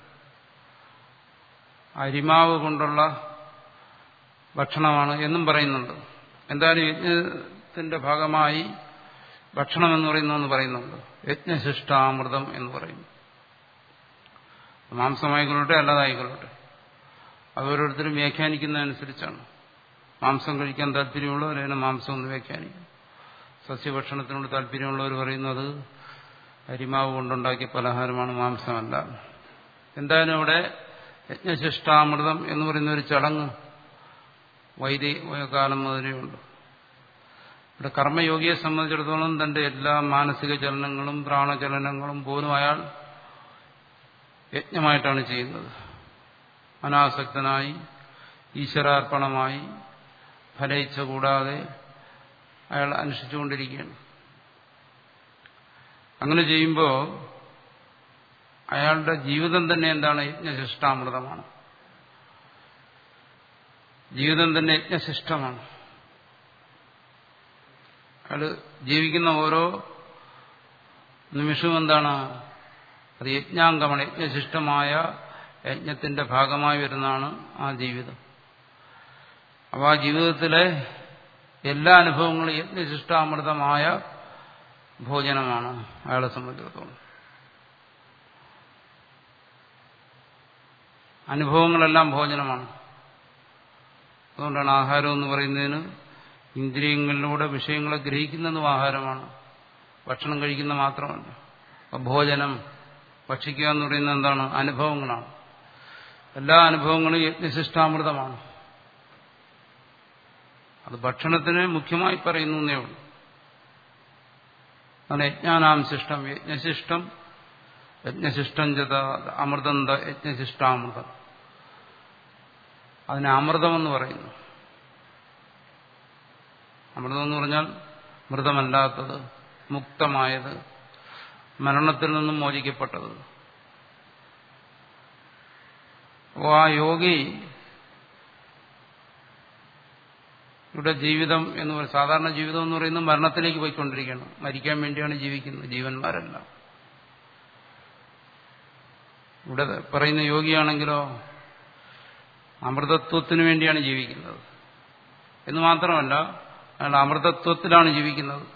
അരിമാവ് കൊണ്ടുള്ള ഭക്ഷണമാണ് എന്നും പറയുന്നുണ്ട് എന്തായാലും യജ്ഞത്തിന്റെ ഭാഗമായി ഭക്ഷണം എന്ന് പറയുന്നു പറയുന്നുണ്ട് യജ്ഞശിഷ്ടാമൃതം എന്ന് പറയുന്നു മാംസമായിക്കൊള്ളട്ടെ അല്ലാതായിക്കൊള്ളട്ടെ അത് ഓരോരുത്തരും വ്യാഖ്യാനിക്കുന്നതനുസരിച്ചാണ് മാംസം കഴിക്കാൻ താല്പര്യമുള്ളവർ അതിനെ മാംസം ഒന്ന് വ്യാഖ്യാനിക്കും സസ്യഭക്ഷണത്തിനോട് താല്പര്യമുള്ളവർ പറയുന്നത് അരിമാവ് കൊണ്ടുണ്ടാക്കിയ പലഹാരമാണ് മാംസമല്ല എന്തായാലും അവിടെ യജ്ഞശിഷ്ടാമൃതം എന്ന് പറയുന്ന ഒരു ചടങ്ങ് വൈദിക കാലം മുതലേ ഉണ്ട് ഇവിടെ കർമ്മയോഗിയെ സംബന്ധിച്ചിടത്തോളം തന്റെ എല്ലാ മാനസിക ചലനങ്ങളും പ്രാണചലനങ്ങളും പോലും അയാൾ യജ്ഞമായിട്ടാണ് ചെയ്യുന്നത് അനാസക്തനായി ഈശ്വരാർപ്പണമായി ഫലയിച്ച കൂടാതെ അയാൾ അനുഷ്ഠിച്ചുകൊണ്ടിരിക്കുകയാണ് അങ്ങനെ ചെയ്യുമ്പോൾ അയാളുടെ ജീവിതം തന്നെ എന്താണ് യജ്ഞശിഷ്ടാമൃതമാണ് ജീവിതം തന്നെ യജ്ഞശിഷ്ടമാണ് അയാൾ ജീവിക്കുന്ന ഓരോ നിമിഷവും എന്താണ് അത് യജ്ഞാംഗമാണ് യജ്ഞശിഷ്ടമായ യജ്ഞത്തിന്റെ ഭാഗമായി വരുന്നതാണ് ആ ജീവിതം അപ്പോൾ ആ ജീവിതത്തിലെ എല്ലാ അനുഭവങ്ങളും യജ്ഞശിഷ്ടാമൃതമായ ഭോജനമാണ് അയാളെ സംബന്ധിച്ചിടത്തോളം അനുഭവങ്ങളെല്ലാം ഭോജനമാണ് അതുകൊണ്ടാണ് ആഹാരം എന്ന് പറയുന്നതിന് ഇന്ദ്രിയങ്ങളിലൂടെ വിഷയങ്ങളെ ഗ്രഹിക്കുന്നതും ആഹാരമാണ് ഭക്ഷണം കഴിക്കുന്ന മാത്രമല്ല അപ്പം ഭോജനം ഭക്ഷിക്കുക എന്ന് പറയുന്നത് എന്താണ് അനുഭവങ്ങളാണ് എല്ലാ അനുഭവങ്ങളും യജ്ഞശിഷ്ടാമൃതമാണ് അത് ഭക്ഷണത്തിന് മുഖ്യമായി പറയുന്നു എന്നേ ഉള്ളൂ അതാണ് യജ്ഞാനാംശിഷ്ടം യജ്ഞശിഷ്ടം യജ്ഞശിഷ്ടം ചത അമൃതം യജ്ഞശിഷ്ടാമൃതം അതിന് അമൃതമെന്ന് പറയുന്നു അമൃതം എന്ന് പറഞ്ഞാൽ മൃതമല്ലാത്തത് മുക്തമായത് മരണത്തിൽ നിന്നും മോചിക്കപ്പെട്ടത് അപ്പോൾ ആ യോഗി ഇവിടെ ജീവിതം എന്ന് പറയും സാധാരണ ജീവിതം എന്ന് പറയുന്നത് മരണത്തിലേക്ക് പോയിക്കൊണ്ടിരിക്കുകയാണ് മരിക്കാൻ വേണ്ടിയാണ് ജീവിക്കുന്നത് ജീവന്മാരല്ല ഇവിടെ പറയുന്ന യോഗിയാണെങ്കിലോ അമൃതത്വത്തിന് വേണ്ടിയാണ് ജീവിക്കുന്നത് എന്ന് മാത്രമല്ല അയാൾ അമൃതത്വത്തിലാണ് ജീവിക്കുന്നത്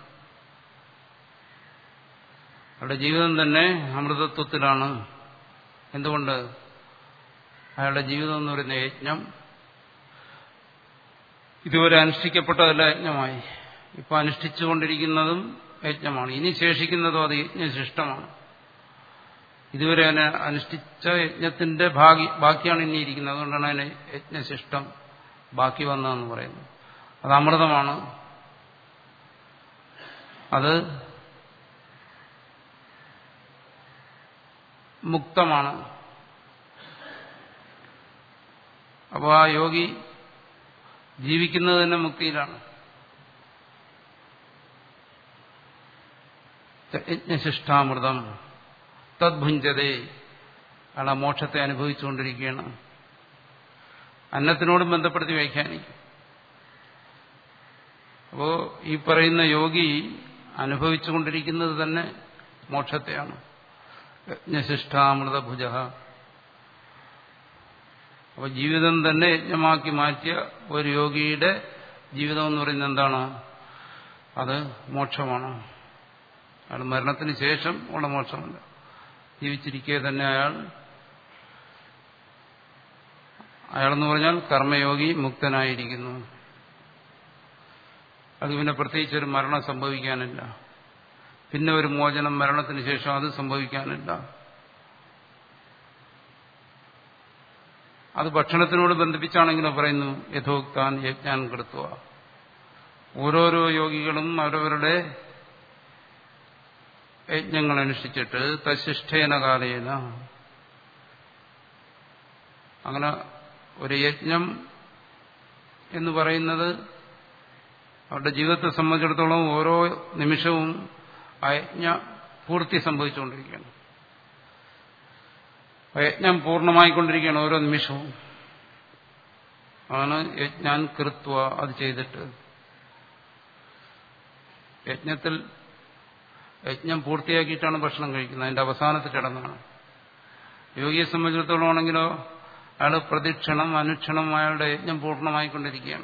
അയാളുടെ ജീവിതം തന്നെ അമൃതത്വത്തിലാണ് എന്തുകൊണ്ട് അയാളുടെ ജീവിതം എന്ന് പറയുന്ന യജ്ഞം ഇതുവരെ അനുഷ്ഠിക്കപ്പെട്ടതല്ല യജ്ഞമായി ഇപ്പൊ അനുഷ്ഠിച്ചുകൊണ്ടിരിക്കുന്നതും യജ്ഞമാണ് ഇനി ശേഷിക്കുന്നതും അത് യജ്ഞശിഷ്ടമാണ് ഇതുവരെ അതിനെ അനുഷ്ഠിച്ച യജ്ഞത്തിന്റെ ഭാഗി ബാക്കിയാണ് ഇനി ഇരിക്കുന്നത് അതുകൊണ്ടാണ് അതിന് യജ്ഞശിഷ്ടം ബാക്കി വന്നതെന്ന് പറയുന്നത് അത് അമൃതമാണ് അത് മുക്തമാണ് അപ്പോൾ ആ യോഗി ജീവിക്കുന്നത് തന്നെ മുക്തിയിലാണ് യജ്ഞശിഷ്ടാമൃതം തദ്ഭുഞ്ചതേ അയാൾ മോക്ഷത്തെ അനുഭവിച്ചുകൊണ്ടിരിക്കുകയാണ് അന്നത്തിനോടും ബന്ധപ്പെടുത്തി വ്യാഖ്യാനിക്കും അപ്പോ ഈ പറയുന്ന യോഗി അനുഭവിച്ചുകൊണ്ടിരിക്കുന്നത് തന്നെ മോക്ഷത്തെയാണ് യജ്ഞശിഷ്ടാമൃത ഭുജ അപ്പൊ ജീവിതം തന്നെ യജ്ഞമാക്കി മാറ്റിയ ഒരു യോഗിയുടെ ജീവിതം എന്ന് പറയുന്നത് എന്താണ് അത് മോക്ഷമാണ് അയാൾ മരണത്തിന് ശേഷം ഉള്ള മോക്ഷമല്ല ജീവിച്ചിരിക്കെ തന്നെ അയാൾ അയാളെന്ന് പറഞ്ഞാൽ കർമ്മയോഗി മുക്തനായിരിക്കുന്നു അത് പിന്നെ പ്രത്യേകിച്ച് ഒരു മരണം സംഭവിക്കാനില്ല പിന്നെ ഒരു മോചനം മരണത്തിന് ശേഷം അത് സംഭവിക്കാനില്ല അത് ഭക്ഷണത്തിനോട് ബന്ധിപ്പിച്ചാണെങ്കിലും പറയുന്നു യഥോക്താൻ യജ്ഞാൻ കെടുത്തുക ഓരോരോ യോഗികളും അവരവരുടെ യജ്ഞങ്ങൾ അനുഷ്ഠിച്ചിട്ട് തശിഷ്ഠേന കാലേന അങ്ങനെ ഒരു യജ്ഞം എന്ന് പറയുന്നത് അവരുടെ ജീവിതത്തെ സംബന്ധിച്ചിടത്തോളം ഓരോ നിമിഷവും ആ യജ്ഞ പൂർത്തി സംഭവിച്ചുകൊണ്ടിരിക്കുകയാണ് യജ്ഞം പൂർണ്ണമായിക്കൊണ്ടിരിക്കുകയാണ് ഓരോ നിമിഷവും ആണ് യജ്ഞാൻ കൃത്വ അത് ചെയ്തിട്ട് യജ്ഞത്തിൽ യജ്ഞം പൂർത്തിയാക്കിയിട്ടാണ് ഭക്ഷണം കഴിക്കുന്നത് അതിന്റെ അവസാനത്തിൽ കിടന്നാണ് യോഗിയെ സംബന്ധിച്ചിടത്തോളം ആണെങ്കിലോ അയാൾ പ്രതിക്ഷണം അനുക്ഷണം അയാളുടെ യജ്ഞം പൂർണ്ണമായിക്കൊണ്ടിരിക്കുകയാണ്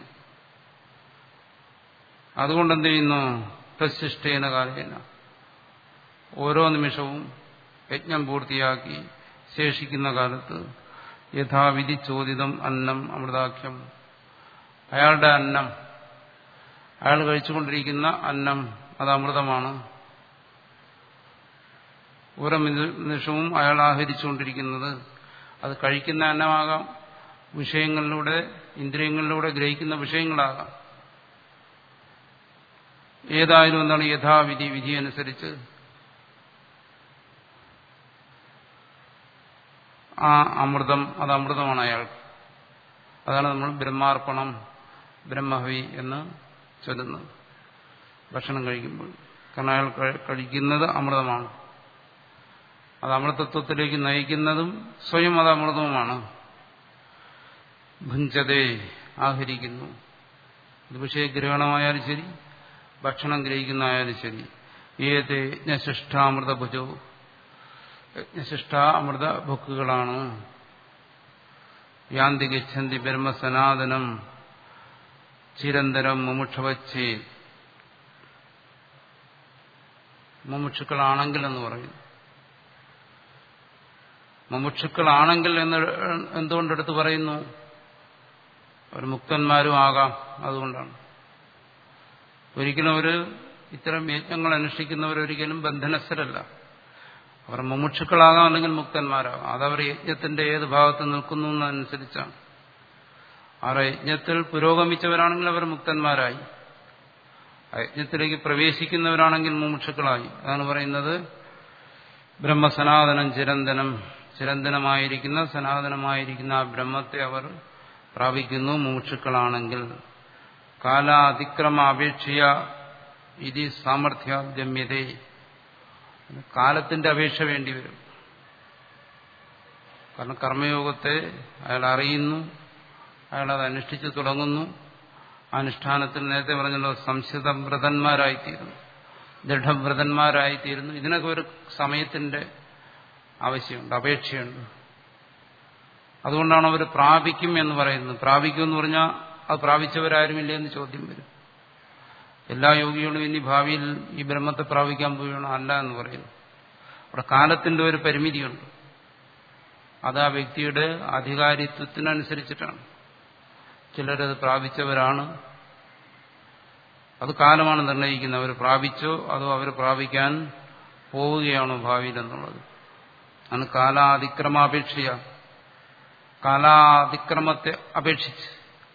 അതുകൊണ്ട് എന്ത് ചെയ്യുന്നു തശിഷ്ടേന കാലേന ഓരോ നിമിഷവും യജ്ഞം പൂർത്തിയാക്കി ശേഷിക്കുന്ന കാലത്ത് യഥാവിധി ചോദിതം അന്നം അമൃതാഖ്യം അയാളുടെ അന്നം അയാൾ കഴിച്ചുകൊണ്ടിരിക്കുന്ന അന്നം അത് അമൃതമാണ് ഓരോ നിമിഷവും അയാൾ ആഹരിച്ചുകൊണ്ടിരിക്കുന്നത് അത് കഴിക്കുന്ന അന്നമാകാം വിഷയങ്ങളിലൂടെ ഇന്ദ്രിയങ്ങളിലൂടെ ഗ്രഹിക്കുന്ന വിഷയങ്ങളാകാം ഏതായാലും എന്താണ് യഥാവിധി വിധി അനുസരിച്ച് ആ അമൃതം അത് അമൃതമാണ് അയാൾക്ക് അതാണ് നമ്മൾ ബ്രഹ്മാർപ്പണം ബ്രഹ്മഹവി എന്ന് ചൊല്ലുന്നത് ഭക്ഷണം കഴിക്കുമ്പോൾ കാരണം അയാൾ കഴിക്കുന്നത് അമൃതമാണ് അത് അമൃതത്വത്തിലേക്ക് നയിക്കുന്നതും സ്വയം അത് അമൃതവുമാണ് ഭുഞ്ചതേ ആഹരിക്കുന്നു ഇത് വിഷയഗ്രഹണമായാലും ശരി ഭക്ഷണം ഗ്രഹിക്കുന്നതായാലും ശരി ഏത് യജ്ഞശിഷ്ടാമൃതഭുജോ യജ്ഞശിഷ്ട അമൃത ഭുക്കുകളാണ് യാന്തി ഗച്ഛന്തി ബ്രഹ്മസനാതനം ചിരന്തരം മുമുക്ഷവച്ചേ മുമുക്ഷുക്കളാണെങ്കിൽ എന്ന് പറയുന്നു മുമുക്ഷുക്കളാണെങ്കിൽ എന്ന് എന്തുകൊണ്ടെടുത്ത് പറയുന്നു അവർ മുക്തന്മാരും ആകാം അതുകൊണ്ടാണ് ഒരിക്കലും അവർ ഇത്തരം യജ്ഞങ്ങൾ അനുഷ്ഠിക്കുന്നവരൊരിക്കലും ബന്ധനസ്ഥരല്ല അവർ മുമുക്ഷുക്കളാകാം അല്ലെങ്കിൽ മുക്തന്മാരാകാം അതവർ യജ്ഞത്തിന്റെ ഏത് ഭാഗത്ത് നിൽക്കുന്നു എന്നനുസരിച്ചാണ് അവർ യജ്ഞത്തിൽ പുരോഗമിച്ചവരാണെങ്കിൽ അവർ മുക്തന്മാരായി യജ്ഞത്തിലേക്ക് പ്രവേശിക്കുന്നവരാണെങ്കിൽ മുമുക്ഷുക്കളായി അതാണ് പറയുന്നത് ബ്രഹ്മസനാതനം ചിരന്തനം ചിരന്തനമായിരിക്കുന്ന സനാതനമായിരിക്കുന്ന ആ ബ്രഹ്മത്തെ അവർ പ്രാപിക്കുന്നു മുമുക്ഷുക്കളാണെങ്കിൽ കാലാതിക്രമ അപേക്ഷയ ഇത് സാമർഥ്യാദ്യമ്യതേ കാലത്തിന്റെ അപേക്ഷ വേണ്ടി വരും കാരണം കർമ്മയോഗത്തെ അയാൾ അറിയുന്നു അയാൾ അത് അനുഷ്ഠിച്ചു തുടങ്ങുന്നു അനുഷ്ഠാനത്തിൽ നേരത്തെ പറഞ്ഞല്ലോ സംശുതവ്രതന്മാരായിത്തീരുന്നു ദൃഢവ്രതന്മാരായിത്തീരുന്നു ഇതിനൊക്കെ ഒരു സമയത്തിന്റെ ആവശ്യമുണ്ട് അപേക്ഷയുണ്ട് അതുകൊണ്ടാണ് അവർ പ്രാപിക്കും എന്ന് പറയുന്നത് പ്രാപിക്കും എന്ന് പറഞ്ഞാൽ അത് പ്രാപിച്ചവരാരുമില്ല എന്ന് ചോദ്യം വരും എല്ലാ യോഗികളും ഇനി ഭാവിയിൽ ഈ ബ്രഹ്മത്തെ പ്രാപിക്കാൻ പോവുകയാണോ അല്ല എന്ന് പറയുന്നു അവിടെ കാലത്തിന്റെ ഒരു പരിമിതിയുണ്ട് അത് ആ വ്യക്തിയുടെ അധികാരിത്വത്തിനനുസരിച്ചിട്ടാണ് ചിലരത് പ്രാപിച്ചവരാണ് അത് കാലമാണ് നിർണ്ണയിക്കുന്നത് അവർ പ്രാപിച്ചോ അതോ അവർ പ്രാപിക്കാൻ പോവുകയാണോ ഭാവിയിൽ എന്നുള്ളത് ആണ് കാലാതിക്രമാപേക്ഷയ കാലാതിക്രമത്തെ അപേക്ഷിച്ച്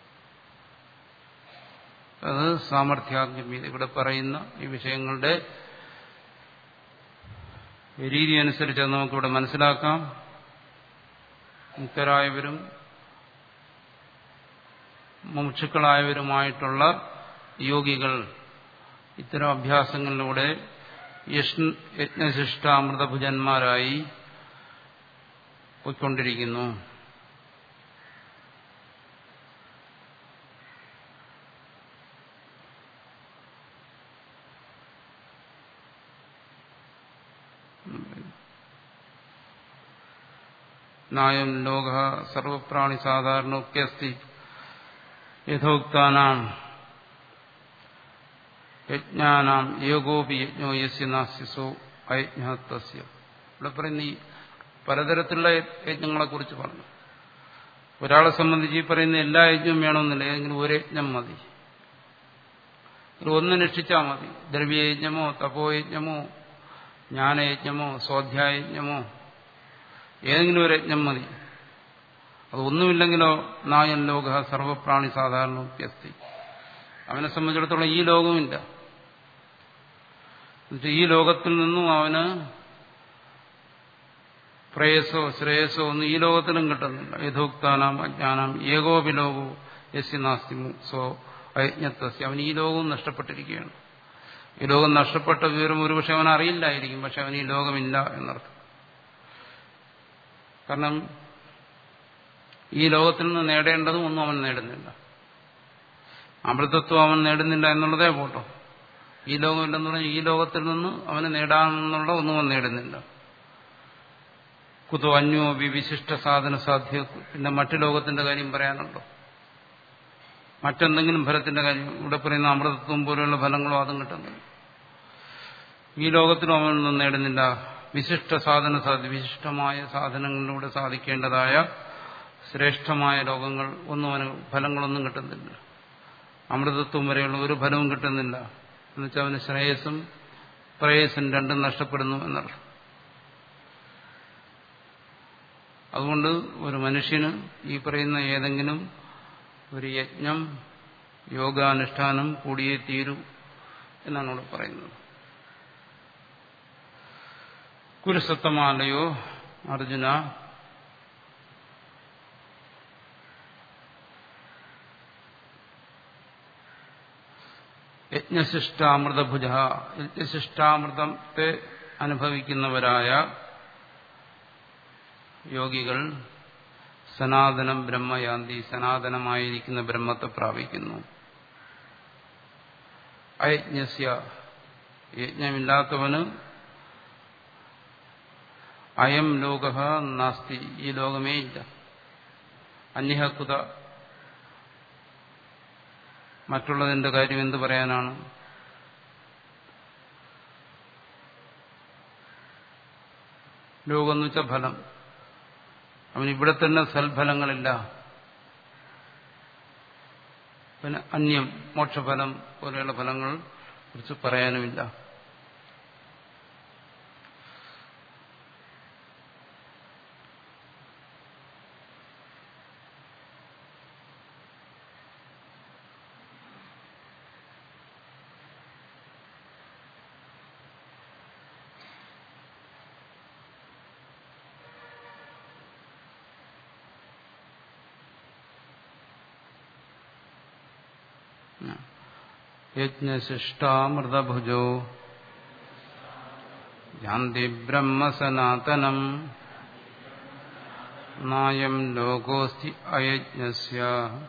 അത് സാമർഥ്യാഗ്യമീത ഇവിടെ പറയുന്ന ഈ വിഷയങ്ങളുടെ രീതി അനുസരിച്ച് അത് നമുക്കിവിടെ മനസ്സിലാക്കാം മുക്തരായവരും മുമുക്ഷുക്കളായവരുമായിട്ടുള്ള യോഗികൾ ഇത്തരം അഭ്യാസങ്ങളിലൂടെ യജ്ഞശിഷ്ടാമൃതഭുജന്മാരായി പോയിക്കൊണ്ടിരിക്കുന്നു നായം ലോക സർവപ്രാണി സാധാരണോക്യസ്തി യഥോക്താനാം യജ്ഞാനാം ഏകോപി യജ്ഞോ യസ്യ നാസ്യസോ അയജ്ഞാത്തസ്യ ഇവിടെ പറയുന്ന ഈ പലതരത്തിലുള്ള യജ്ഞങ്ങളെ കുറിച്ച് പറഞ്ഞു ഒരാളെ സംബന്ധിച്ച് ഈ പറയുന്ന എല്ലാ യജ്ഞവും വേണമെന്നില്ല ഏതെങ്കിലും ഒരു യജ്ഞം മതി ഒന്ന് നിഷ്ഠിച്ചാൽ മതി ദ്രവ്യയജ്ഞമോ തപോയജ്ഞമോ ജ്ഞാനയജ്ഞമോ സ്വാധ്യായജ്ഞമോ ഏതെങ്കിലും ഒരു യജ്ഞം മതി അതൊന്നുമില്ലെങ്കിലോ നായൻ ലോക സർവപ്രാണി സാധാരണ വ്യക്തി അവനെ സംബന്ധിച്ചിടത്തോളം ഈ ലോകമില്ല ഈ ലോകത്തിൽ നിന്നും അവന് പ്രേയസോ ശ്രേയസോ ഒന്നും ഈ ലോകത്തിലും കിട്ടുന്നില്ല യഥോക്താനാം അജ്ഞാനാം ഏകോപി ലോകോ യസ്യ നാസ്തി സോ അയജ്ഞത്തസ്യ അവൻ ഈ ലോകവും നഷ്ടപ്പെട്ടിരിക്കുകയാണ് ഈ ലോകം നഷ്ടപ്പെട്ട വിവരം ഒരുപക്ഷെ അവൻ അറിയില്ലായിരിക്കും പക്ഷെ അവൻ ഈ ലോകമില്ല എന്നർത്ഥം കാരണം ഈ ലോകത്തിൽ നിന്ന് നേടേണ്ടതും ഒന്നും അവൻ നേടുന്നില്ല അമൃതത്വം അവൻ നേടുന്നില്ല എന്നുള്ളതേ പോട്ടോ ഈ ലോകമില്ലെന്ന് പറഞ്ഞാൽ ഈ ലോകത്തിൽ നിന്ന് അവന് നേടാമെന്നുള്ള ഒന്നും അവൻ നേടുന്നില്ല കുതോ അന്യോ വിശിഷ്ട സാധന സാധ്യ പിന്നെ മറ്റു ലോകത്തിന്റെ കാര്യം പറയാനുണ്ടോ മറ്റെന്തെങ്കിലും ഫലത്തിന്റെ കാര്യം ഇവിടെ പറയുന്ന അമൃതത്വം പോലെയുള്ള ഫലങ്ങളോ അതും കിട്ടുന്നില്ല ഈ ലോകത്തിലും അവനൊന്നും നേടുന്നില്ല വിശിഷ്ട സാധന സാധ്യ വിശിഷ്ടമായ സാധനങ്ങളിലൂടെ സാധിക്കേണ്ടതായ ശ്രേഷ്ഠമായ ലോകങ്ങൾ ഒന്നും അവന് ഫലങ്ങളൊന്നും കിട്ടുന്നില്ല അമൃതത്വം വരെയുള്ള ഒരു ഫലവും കിട്ടുന്നില്ല എന്നുവെച്ചാൽ അവന് ശ്രേയസ്സും പ്രേയസ്സും രണ്ടും നഷ്ടപ്പെടുന്നു എന്നർത്ഥം അതുകൊണ്ട് ഒരു മനുഷ്യന് ഈ പറയുന്ന ഏതെങ്കിലും ഒരു യജ്ഞം യോഗാനുഷ്ഠാനം കൂടിയേ തീരൂ എന്നാണ് ഇവിടെ പറയുന്നത് കുരുസത്തമാലയോ അർജുന യജ്ഞശിഷ്ടാമൃതഭുജ യജ്ഞശിഷ്ടാമൃതത്തെ അനുഭവിക്കുന്നവരായ യോഗികൾ സനാതനം ബ്രഹ്മയാന്തി സനാതനമായിരിക്കുന്ന ബ്രഹ്മത്തെ പ്രാപിക്കുന്നു അയജ്ഞസ്യ യജ്ഞമില്ലാത്തവന് അയം ലോക നാസ്തി ഈ ലോകമേ ഇല്ല അന്യഹക്കുത മറ്റുള്ളതിന്റെ കാര്യം എന്ത് പറയാനാണ് ലോകം എന്ന് വെച്ചാൽ ഫലം അവൻ ഇവിടെ തന്നെ സൽഫലങ്ങളില്ല പിന്നെ അന്യം മോക്ഷഫലം പോലെയുള്ള ഫലങ്ങൾ കുറിച്ച് പറയാനുമില്ല യജ്ഞശിഷ്ടാമൃതഭുജോ യാന്തി ബ്രഹ്മസനാതനം നായം ലോകോസ്തി അയജ്ഞസ്യ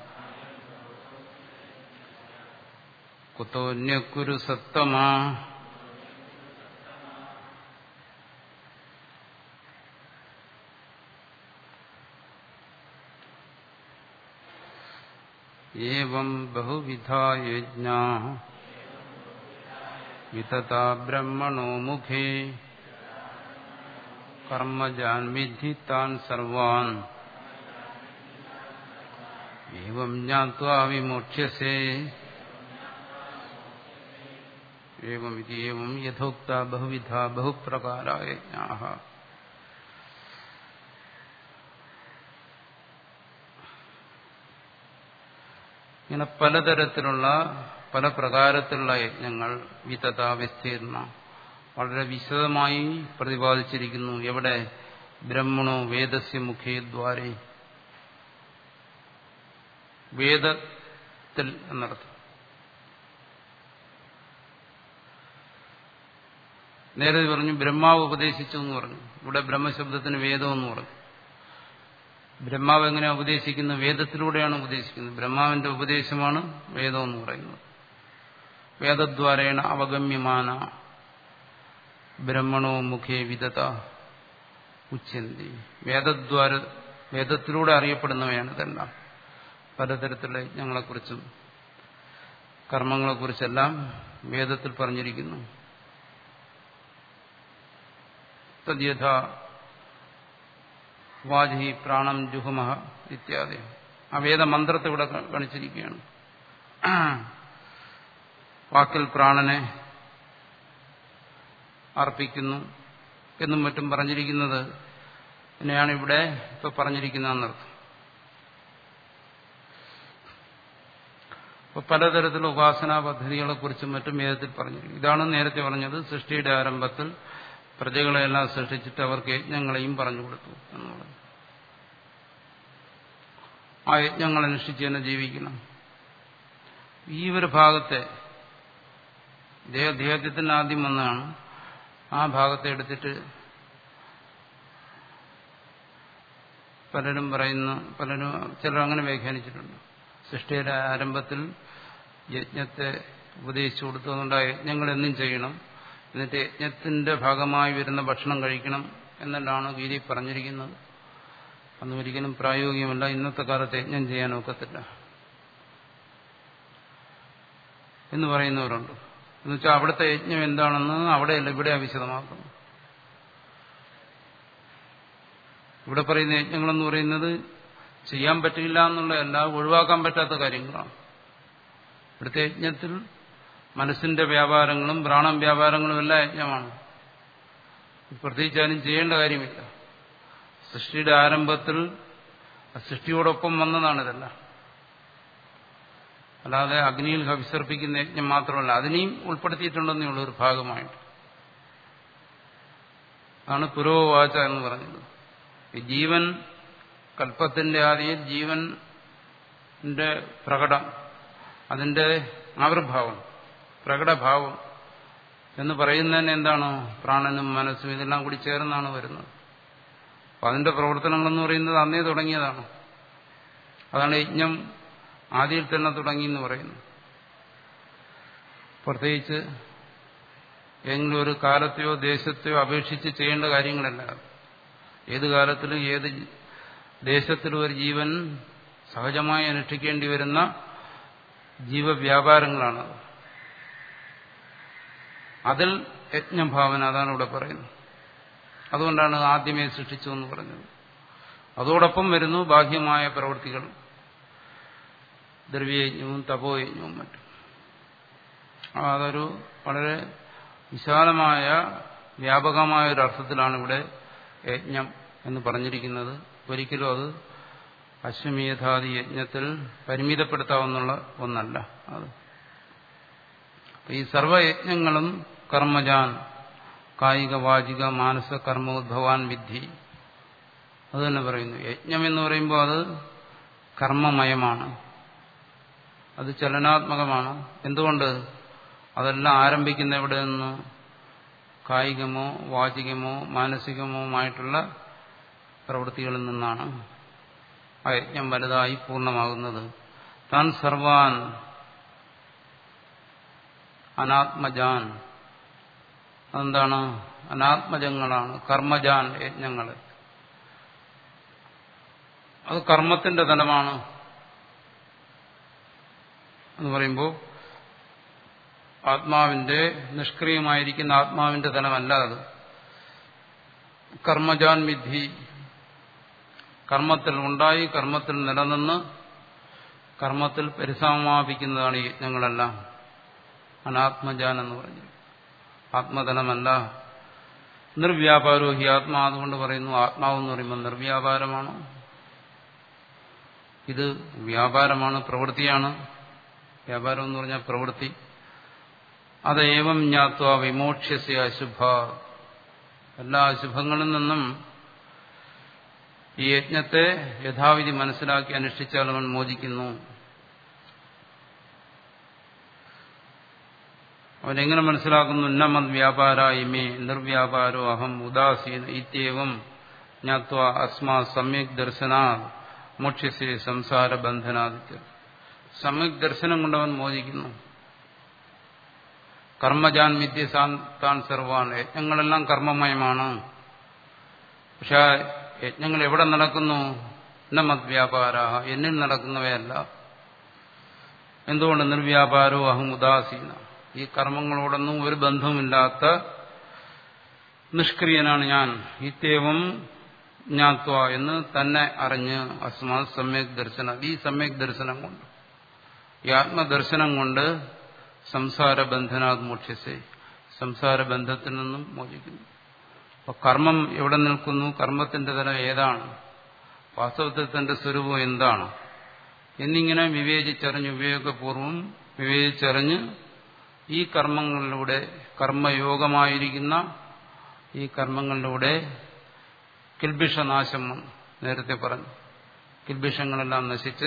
കുതോന്യക്കുരു സത്തമാ एवं बहुविधा यज्ञा वितता ब्रह्मणो मुखे कर्मजान् विद्धि तान् सर्वान् एवं ज्ञात्वा विमोक्ष्यसे एवमिति एवं यथोक्ता बहुविधा बहुप्रकारा यज्ञाः ഇങ്ങനെ പലതരത്തിലുള്ള പല പ്രകാരത്തിലുള്ള യജ്ഞങ്ങൾ വിതത വിസ്തീർണ വളരെ വിശദമായി പ്രതിപാദിച്ചിരിക്കുന്നു എവിടെ ബ്രഹ്മണോ വേദസ്യ മുഖേ ദ്വാരേ വേദത്തിൽ എന്നർത്ഥം നേരത്തെ പറഞ്ഞു ബ്രഹ്മാവ് ഉപദേശിച്ചു എന്ന് പറഞ്ഞു ഇവിടെ ബ്രഹ്മശബ്ദത്തിന് വേദം എന്ന് പറഞ്ഞു ബ്രഹ്മാവ് എങ്ങനെ ഉപദേശിക്കുന്നത് വേദത്തിലൂടെയാണ് ഉപദേശിക്കുന്നത് ബ്രഹ്മാവിന്റെ ഉപദേശമാണ് വേദം എന്ന് പറയുന്നത് വേദദ്വാരേണ അവഗമ്യമാന ബ്രഹ്മണോ മുഖേ വിദത ഉച്ചന്തി വേദദ്വാര വേദത്തിലൂടെ അറിയപ്പെടുന്നവയാണ് ഇതെല്ലാം പലതരത്തിലുള്ള യജ്ഞങ്ങളെക്കുറിച്ചും കർമ്മങ്ങളെക്കുറിച്ചെല്ലാം വേദത്തിൽ പറഞ്ഞിരിക്കുന്നു തദ്യഥ വാജി പ്രാണം ജുഹുമഹ ഇത്യാദി ആ വേദമന്ത്രത്തെ ഇവിടെ ഗണിച്ചിരിക്കുകയാണ് വാക്കിൽ പ്രാണനെ അർപ്പിക്കുന്നു എന്നും മറ്റും പറഞ്ഞിരിക്കുന്നത് തന്നെയാണ് ഇവിടെ ഇപ്പൊ പറഞ്ഞിരിക്കുന്നതെന്നർത്ഥം അപ്പൊ പലതരത്തിലുള്ള ഉപാസനാ പദ്ധതികളെ കുറിച്ചും മറ്റും വേദത്തിൽ പറഞ്ഞിരിക്കും ഇതാണ് നേരത്തെ പറഞ്ഞത് സൃഷ്ടിയുടെ ആരംഭത്തിൽ പ്രജകളെല്ലാം സൃഷ്ടിച്ചിട്ട് അവർക്ക് യജ്ഞങ്ങളെയും പറഞ്ഞു കൊടുത്തു എന്നുള്ളത് ആ യജ്ഞങ്ങൾ അനുഷ്ഠിച്ച് തന്നെ ജീവിക്കണം ഈ ഒരു ഭാഗത്തെ ദേഹത്തിന് ആദ്യം വന്നതാണ് ആ ഭാഗത്തെ എടുത്തിട്ട് പലരും പറയുന്ന പലരും ചിലർ അങ്ങനെ വ്യാഖ്യാനിച്ചിട്ടുണ്ട് സൃഷ്ടിയുടെ ആരംഭത്തിൽ യജ്ഞത്തെ ഉപദേശിച്ചു കൊടുത്തതുകൊണ്ട് ആ യജ്ഞങ്ങൾ എന്നും ചെയ്യണം എന്നിട്ട് യജ്ഞത്തിന്റെ ഭാഗമായി വരുന്ന ഭക്ഷണം കഴിക്കണം എന്നുള്ളതാണ് ഗീതി പറഞ്ഞിരിക്കുന്നത് അന്നും ഒരിക്കലും പ്രായോഗികമല്ല ഇന്നത്തെ കാലത്ത് യജ്ഞം ചെയ്യാൻ ഒക്കത്തില്ല എന്ന് പറയുന്നവരുണ്ട് എന്നുവെച്ചാൽ അവിടുത്തെ യജ്ഞം എന്താണെന്ന് അവിടെയല്ല ഇവിടെ വിശദമാക്കുന്നു ഇവിടെ പറയുന്ന യജ്ഞങ്ങളെന്ന് പറയുന്നത് ചെയ്യാൻ പറ്റില്ല എന്നുള്ളതല്ല ഒഴിവാക്കാൻ പറ്റാത്ത കാര്യങ്ങളാണ് ഇവിടുത്തെ യജ്ഞത്തിൽ മനസ്സിന്റെ വ്യാപാരങ്ങളും പ്രാണം വ്യാപാരങ്ങളും എല്ലാം യജ്ഞമാണ് പ്രത്യേകിച്ചാലും ചെയ്യേണ്ട കാര്യമില്ല സൃഷ്ടിയുടെ ആരംഭത്തിൽ സൃഷ്ടിയോടൊപ്പം വന്നതാണ് ഇതെല്ലാം അല്ലാതെ അഗ്നിയിൽ വിസർപ്പിക്കുന്ന യജ്ഞം മാത്രമല്ല അതിനെയും ഉൾപ്പെടുത്തിയിട്ടുണ്ടെന്നേ ഉള്ളൂ ഒരു ഭാഗമായിട്ട് ആണ് പുരോവാച എന്ന് പറഞ്ഞത് ഈ ജീവൻ കൽപ്പത്തിന്റെ ആദിയിൽ ജീവന്റെ പ്രകടം അതിന്റെ ആവിർഭാവം പ്രകടഭാവം എന്ന് പറയുന്നതന്നെ എന്താണ് പ്രാണനും മനസ്സും ഇതെല്ലാം കൂടി ചേർന്നാണ് വരുന്നത് അപ്പൊ അതിന്റെ പ്രവർത്തനങ്ങളെന്ന് പറയുന്നത് അന്നേ തുടങ്ങിയതാണ് അതാണ് യജ്ഞം ആദ്യയിൽ തന്നെ തുടങ്ങി എന്ന് പറയുന്നു പ്രത്യേകിച്ച് ഏതെങ്കിലും ഒരു കാലത്തെയോ ദേശത്തെയോ അപേക്ഷിച്ച് ചെയ്യേണ്ട കാര്യങ്ങളല്ല ഏത് കാലത്തിലും ഏത് ദേശത്തിലും ഒരു ജീവൻ സഹജമായി അനുഷ്ഠിക്കേണ്ടി വരുന്ന ജീവവ്യാപാരങ്ങളാണത് അതിൽ യജ്ഞഭാവന അതാണ് ഇവിടെ പറയുന്നത് അതുകൊണ്ടാണ് ആദ്യമേ സൃഷ്ടിച്ചു എന്ന് പറഞ്ഞത് അതോടൊപ്പം വരുന്നു ബാഹ്യമായ പ്രവൃത്തികൾ ദ്രവ്യയജ്ഞവും തപോയജ്ഞവും മറ്റും അതൊരു വളരെ വിശാലമായ വ്യാപകമായ ഒരു അർത്ഥത്തിലാണ് ഇവിടെ യജ്ഞം എന്ന് പറഞ്ഞിരിക്കുന്നത് ഒരിക്കലും അത് അശ്വമേധാദി യജ്ഞത്തിൽ പരിമിതപ്പെടുത്താവുന്നുള്ള ഒന്നല്ല അത് ഈ സർവയജ്ഞങ്ങളും കർമ്മജാൻ കായിക വാചിക മാനസ കർമ്മോദ്ഭവാൻ വിദ്ധി അത് തന്നെ പറയുന്നു യജ്ഞം എന്ന് പറയുമ്പോൾ അത് കർമ്മമയമാണ് അത് ചലനാത്മകമാണ് എന്തുകൊണ്ട് അതെല്ലാം ആരംഭിക്കുന്ന എവിടെ നിന്ന് കായികമോ വാചികമോ മാനസികമോമായിട്ടുള്ള പ്രവൃത്തികളിൽ നിന്നാണ് ആ യജ്ഞം വലുതായി പൂർണ്ണമാകുന്നത് താൻ സർവാൻ അനാത്മജാൻ അതെന്താണ് അനാത്മജങ്ങളാണ് കർമ്മജാൻ യജ്ഞങ്ങൾ അത് കർമ്മത്തിന്റെ തലമാണ് എന്ന് പറയുമ്പോൾ ആത്മാവിന്റെ നിഷ്ക്രിയമായിരിക്കുന്ന ആത്മാവിന്റെ തലമല്ല അത് കർമ്മജാൻ വിധി കർമ്മത്തിൽ ഉണ്ടായി കർമ്മത്തിൽ നിലനിന്ന് കർമ്മത്തിൽ പരിസമാപിക്കുന്നതാണ് ഈ യജ്ഞങ്ങളെല്ലാം അനാത്മജാൻ എന്ന് പറഞ്ഞു ആത്മതലമല്ല നിർവ്യാപാരോ ഹി ആത്മാ അതുകൊണ്ട് പറയുന്നു ആത്മാവെന്ന് പറയുമ്പോൾ നിർവ്യാപാരമാണ് ഇത് വ്യാപാരമാണ് പ്രവൃത്തിയാണ് വ്യാപാരം എന്ന് പറഞ്ഞാൽ പ്രവൃത്തി അത് ഏവം ജ്ഞാത്വ വിമോക്ഷ്യസ്യ അശുഭ എല്ലാ അശുഭങ്ങളിൽ നിന്നും ഈ യജ്ഞത്തെ യഥാവിധി മനസ്സിലാക്കി അനുഷ്ഠിച്ചാൽ അവൻ മോചിക്കുന്നു അവനെങ്ങനെ മനസ്സിലാക്കുന്നു ഉന്നമത് വ്യാപാര ഇമേ നിർവ്യാപാരോ അഹം ഉദാസീന ഇത്യവം ജ്ഞാത്വ അസ്മാ സമ്യക് ദർശനാ മോക്ഷ്യസേ സംസാര ബന്ധനാദിത്യ സമ്യക് ദർശനം കൊണ്ടവൻ മോചിക്കുന്നു കർമ്മജാൻ വിദ്യ താൻ സർവാൻ യജ്ഞങ്ങളെല്ലാം കർമ്മമയമാണ് പക്ഷെ ആ യജ്ഞങ്ങൾ എവിടെ നടക്കുന്നു നമത് വ്യാപാര എന്നിൽ നടക്കുന്നവയല്ല എന്തുകൊണ്ട് നിർവ്യാപാരോ അഹം ഉദാസീന ഈ കർമ്മങ്ങളോടൊന്നും ഒരു ബന്ധവുമില്ലാത്ത നിഷ്ക്രിയനാണ് ഞാൻ ഇത്യവം ജ്ഞാത്വ എന്ന് തന്നെ അറിഞ്ഞ് അസ്മാ സമ്യക് ദർശനം ഈ സമ്യക് ദർശനം കൊണ്ട് ഈ ആത്മദർശനം കൊണ്ട് സംസാര ബന്ധനാത് മോക്ഷ്യസേ സംസാര ബന്ധത്തിൽ നിന്നും മോചിക്കുന്നു അപ്പൊ കർമ്മം എവിടെ നിൽക്കുന്നു കർമ്മത്തിന്റെ തലം ഏതാണ് വാസ്തവത്തിൽ തന്റെ സ്വരൂപം എന്താണ് എന്നിങ്ങനെ വിവേചിച്ചറിഞ്ഞ് വിവേകപൂർവം വിവേചിച്ചറിഞ്ഞ് ഈ കർമ്മങ്ങളിലൂടെ കർമ്മയോഗമായിരിക്കുന്ന ഈ കർമ്മങ്ങളിലൂടെ കിൽബിഷനാശം നേരത്തെ പറഞ്ഞു കിൽബിഷങ്ങളെല്ലാം നശിച്ച്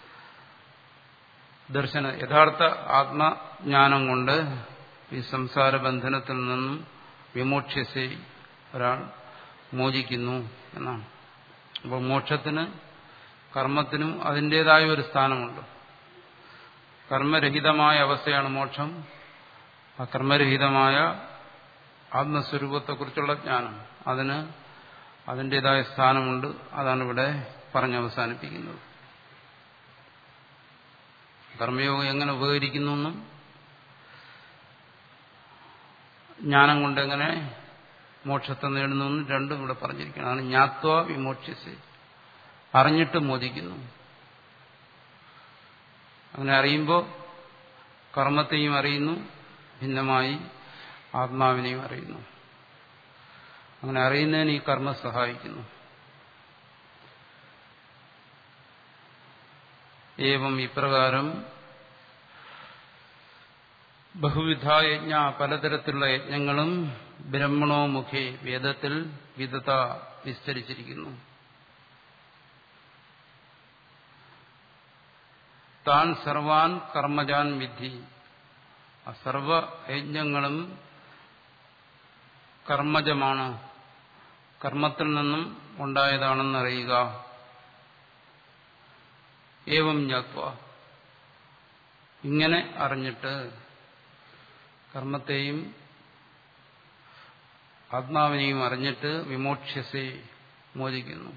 ദർശന യഥാർത്ഥ ആത്മജ്ഞാനം കൊണ്ട് ഈ സംസാര ബന്ധനത്തിൽ നിന്നും വിമോക്ഷ്യസെ ഒരാൾ മോചിക്കുന്നു എന്നാണ് അപ്പോൾ മോക്ഷത്തിന് കർമ്മത്തിനും അതിൻ്റെതായ ഒരു സ്ഥാനമുണ്ട് കർമ്മരഹിതമായ അവസ്ഥയാണ് മോക്ഷം ആ കർമ്മരഹിതമായ ആത്മസ്വരൂപത്തെക്കുറിച്ചുള്ള ജ്ഞാനം അതിന് അതിൻ്റെതായ സ്ഥാനമുണ്ട് അതാണ് ഇവിടെ പറഞ്ഞവസാനിപ്പിക്കുന്നത് കർമ്മയോഗം എങ്ങനെ ഉപകരിക്കുന്നു എന്നും ജ്ഞാനം കൊണ്ട് എങ്ങനെ മോക്ഷത്തെ നേടുന്നു എന്നും രണ്ടും ഇവിടെ പറഞ്ഞിരിക്കണം അതാണ് ജ്ഞാത്വ വിമോക്ഷ്യസ് അറിഞ്ഞിട്ട് മോദിക്കുന്നു അങ്ങനെ അറിയുമ്പോൾ കർമ്മത്തെയും അറിയുന്നു ഭിന്നമായി ആത്മാവിനെയും അറിയുന്നു അങ്ങനെ അറിയുന്നതിന് ഈ കർമ്മം സഹായിക്കുന്നു ഏവം ഇപ്രകാരം ബഹുവിധ യജ്ഞ പലതരത്തിലുള്ള യജ്ഞങ്ങളും ബ്രഹ്മണോ മുഖേ വേദത്തിൽ വിധത വിസ്തരിച്ചിരിക്കുന്നു താൻ സർവാൻ കർമ്മജാൻ വിധി ആ സർവയജ്ഞങ്ങളും കർമ്മജമാണ് കർമ്മത്തിൽ നിന്നും ഉണ്ടായതാണെന്നറിയുക ഏവം ജ്ഞാത്വ ഇങ്ങനെ അറിഞ്ഞിട്ട് കർമ്മത്തെയും ആത്മാവിനെയും അറിഞ്ഞിട്ട് വിമോക്ഷ്യസെ മോചിക്കുന്നു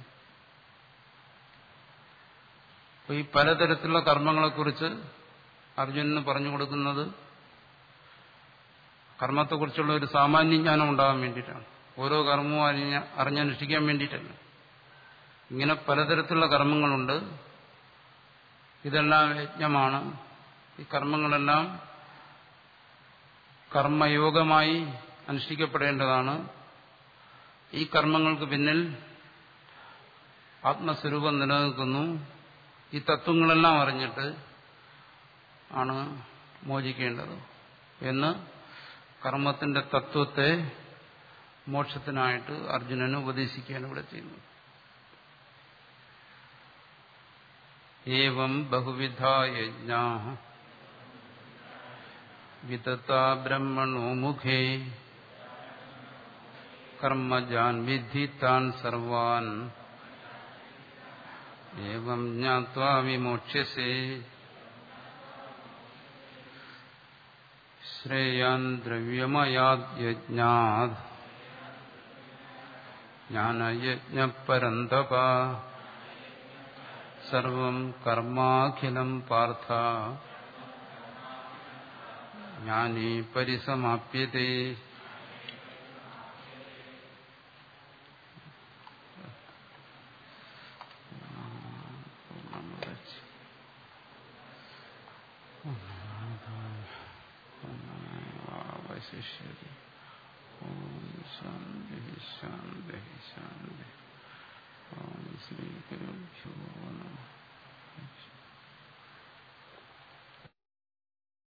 അപ്പൊ ഈ പലതരത്തിലുള്ള കർമ്മങ്ങളെക്കുറിച്ച് അർജുനന് പറഞ്ഞു കൊടുക്കുന്നത് കർമ്മത്തെക്കുറിച്ചുള്ള ഒരു സാമാന്യ ജ്ഞാനം ഉണ്ടാകാൻ വേണ്ടിയിട്ടാണ് ഓരോ കർമ്മവും അറിഞ്ഞ അറിഞ്ഞനുഷ്ഠിക്കാൻ വേണ്ടിയിട്ടല്ല ഇങ്ങനെ പലതരത്തിലുള്ള കർമ്മങ്ങളുണ്ട് ഇതെല്ലാം യജ്ഞമാണ് ഈ കർമ്മങ്ങളെല്ലാം കർമ്മയോഗമായി അനുഷ്ഠിക്കപ്പെടേണ്ടതാണ് ഈ കർമ്മങ്ങൾക്ക് പിന്നിൽ ആത്മസ്വരൂപം നിലനിൽക്കുന്നു ഈ തത്വങ്ങളെല്ലാം അറിഞ്ഞിട്ട് ആണ് മോചിക്കേണ്ടത് എന്ന് കർമ്മത്തിന്റെ തത്വത്തെ മോക്ഷത്തിനായിട്ട് അർജുനന് ഉപദേശിക്കുകയാണ് ഇവിടെ ചെയ്യുന്നത് ഏവം ബഹുവിധ യജ്ഞാ വിതത്ത ബ്രഹ്മണോ മുഖേ കർമ്മജാൻ വിധി താൻ സർവാൻ ഏവം ജ്ഞാത്വാ വിമോക്ഷ്യസേ ശ്രേയാൻ ദ്രവ്യമയാജ്ഞാത് ജ്ഞാനയജ്ഞപരന്തപ സർവം കർമാഖിലം പാർത്ഥ ജ്ഞാനേ പരിസമാപ്യത്തെ അവശിഷ്യതി ഓം ശാന്തി ശാന്തി ശാന്തി ഓം ശ്രീ ഗുരുഭ്യോ നമ